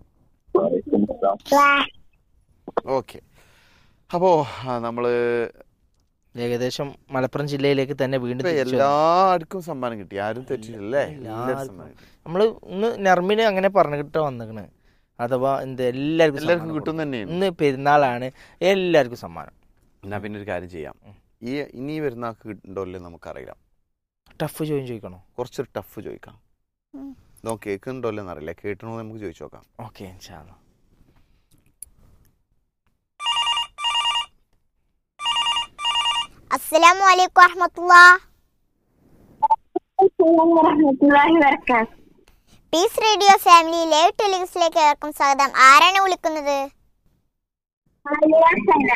ഓക്കെ അപ്പോ ആ, നമ്മള് ഏകദേശം മലപ്പുറം ജില്ലയിലേക്ക് തന്നെ വീണ്ടും ഇപ്പൊ തിരിച്ചു വന്നു. എല്ലാവർക്കും സമ്മാനം കിട്ടി ആരും തെറ്റില്ലല്ലേ എല്ലാവരും എല്ലാവർക്കും. സമ്മാനം കിട്ടി. നമ്മള് ഇന്ന് നെർമിന് അങ്ങനെ പറഞ്ഞിട്ടോ വന്നിക്കണ് അഥവാ എന്ത് എല്ലാവർക്കും എല്ലാവർക്കും സമ്മാനം കിട്ടും കൊടുക്കും. തന്നെയാണ് ഇന്ന് പെരുന്നാളാണ് എല്ലാവർക്കും സമ്മാനം എന്നാ പിന്നെ ഒരു കാര്യം ചെയ്യാം ഈ ഇനി വരുന്ന ആൾക്ക് കിട്ടുണ്ടോ ഇല്ലേ നമുക്കറിയാം ടഫ് ചോദ്യം ചോദിക്കണോ കുറച്ചൊരു ടഫ് ചോദിക്കാം ഉം. നോ കേൾക്കുന്നുണ്ടോ ഇല്ലെന്ന് അറിയില്ല കേട്ടണോ നമുക്ക് ചോദിച്ചു നോക്കാം ഓക്കെ ഇൻഷാല്ലാ അസ്സലാമു അലൈക്കും വറഹമത്തുള്ള വറഹ്മത്തുള്ളാഹി വബറകാത്ത് പീസ് റേഡിയോ ഫാമിലി ലൈവ് ടെലിവിഷനിലേക്ക് ഏവർക്കും സ്വാഗതം ആരാണ് വിളിക്കുന്നത് അലിയാസന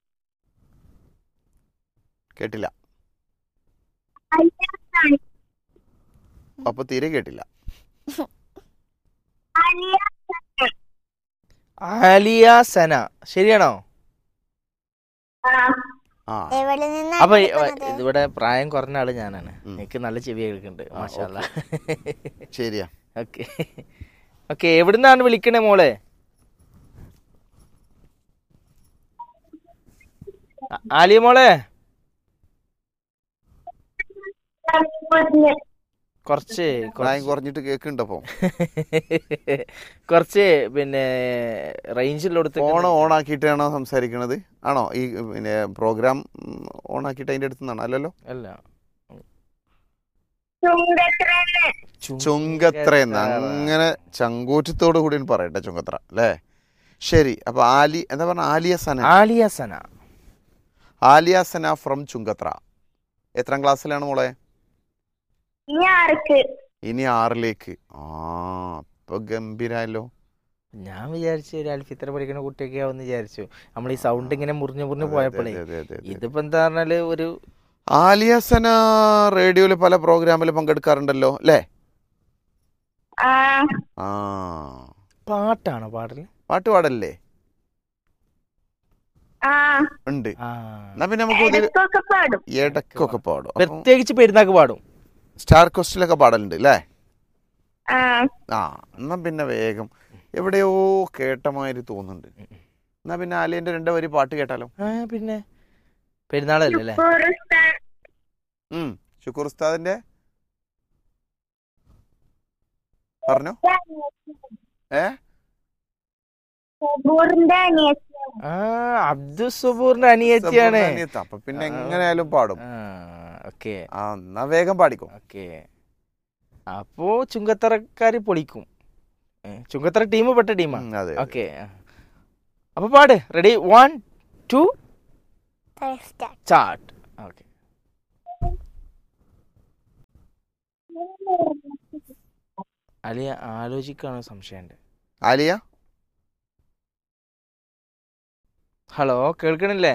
കേട്ടില്ല അലിയാസന അപ്പൊ തീരെ കേട്ടില്ല അലിയാസന ആലിയ സന ശരിയാണോ ആ ആ എവിടെ നിന്നാണ് അപ്പൊ ഈ- വിളിക്കുന്നത്? ഇവിടെ പ്രായം കുറഞ്ഞ ആള് ഞാനാണ് ഉം. എനിക്ക് നല്ല ചെവി കേൾക്കുന്നുണ്ട് ആ, മാഷാല്ല ശരിയാ ഓക്കെ ഓക്കെ എവിടുന്നാണ് വിളിക്കണേ മോളെ ആ- ആലിയ മോളെ കുറച്ച് പ്രായം കുറഞ്ഞിട്ട് കേൾക്കുന്നുണ്ടപ്പോ കുറച്ച് പിന്നെ റേഞ്ചിലെടുത്ത് ഫോൺ ഓൺ ആക്കിയിട്ടാണോ സംസാരിക്കണത് ആണോ ഈ പിന്നെ പ്രോഗ്രാം ഓൺ ആക്കിയിട്ട് അതിന്റെ അടുത്ത് നിന്നാണോ അല്ലല്ലോ അല്ല ചുങ്കത്രന്ന് ചുങ്കത്രയെന്ന് അങ്ങനെ ചങ്കൂറ്റത്തോടു കൂടി ഒന്ന് പറയട്ടെ ചുങ്കത്ര അല്ലേ ശരി അപ്പൊ ആലി എന്താ പറഞ്ഞ ആലിയ സന ആലിയ സന ആലിയ സന ഫ്രം ചുങ്കത്ര എത്രാം ക്ലാസ്സിലാണ് മോളെ ഇനി ആർക്ക് ഇനി ആറിലേക്ക് ആ അപ്പൊ ഗംഭീരായല്ലോ ഞാൻ വിചാരിച്ചു ഒരു അൽഫിത്ര പഠിക്കുന്ന കുട്ടിയൊക്കെ ആവുമെന്ന് വിചാരിച്ചു നമ്മൾ ഈ സൗണ്ട് ഇങ്ങനെ മുറിഞ്ഞു മുറിഞ്ഞു പോയപ്പോഴേ അതെ, അതെ, അതെ, അതെ. ഇതിപ്പോ എന്താ പറഞ്ഞാല് ഒരു ആലിയ സന റേഡിയോയിൽ പല പ്രോഗ്രാമിൽ പങ്കെടുക്കാറുണ്ടല്ലോ അല്ലേ ആ ആ പാട്ടാണോ പാടല് പാട്ട് പാടല്ലേ ആ ഉണ്ട് ആ എന്നാ പിന്നെ നമുക്ക് ഒരു ഇടയ്ക്കൊക്കെ പാടും ഇടക്കൊക്കെ പാടും അപ്പം പ്രത്യേകിച്ച് പെരുന്നാക്ക് പാടും സ്റ്റാർ ക്വസ്റ്റിലൊക്കെ പാടലുണ്ട് അല്ലേ ആ ആ എന്നാ പിന്നെ വേഗം എവിടെയോ കേട്ട മാതിരി തോന്നുന്നുണ്ട് എന്നാ പിന്നെ ആലിയന്റെ രണ്ട് വരി പാട്ട് കേട്ടാലോ ആ പിന്നെ പെരുന്നാളല്ലേ അല്ലേ ഉസ്താൻ ഉം ശുക്കൂർ ഉസ്താദിന്റെ പറഞ്ഞോ ഏ സബൂറിന്റെ അനിയത്തി ആ അബ്ദുൽ സബൂറിന്റെ അനിയത്തിയാണ് സബൂറിന്റെ അനിയത്ത്. അപ്പൊ പിന്നെ എങ്ങനെയായാലും പാടും ഓക്കെ ആ എന്നാ വേഗം പാടിക്കോ ഓക്കെ അപ്പോ ചുങ്കത്തറക്കാര് പൊളിക്കും ഏ, ചുങ്കത്തറ ടീം പെട്ട ടീമാ ഉം, അതെ ഓക്കെ അപ്പൊ പാട് റെഡി വൺ ടു സ്റ്റാർട്ട് ചാർട്ട് ഓക്കെ അലിയ ആലോചിക്കാണോ സംശയമുണ്ട് ആലിയ ഹലോ കേൾക്കണില്ലേ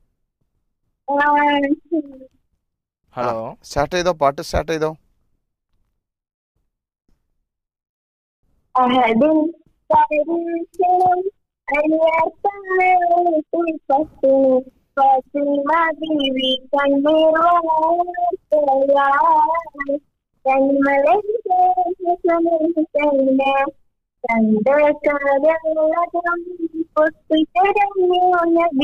ഹലോ സ്റ്റാർട്ട് ചെയ്തോ പാട്ട് സ്റ്റാർട്ട് ചെയ്തോ അഹദിൻ പരീക്ഷണം അരിയത്തമ്മേ പട്ടിണി ഫാത്തിമ ബീവി കണ്ണീർ വാർത്തയായി കന്മലേ കണ്ട കരളകം പൊട്ടിക്കരഞ്ഞു നബി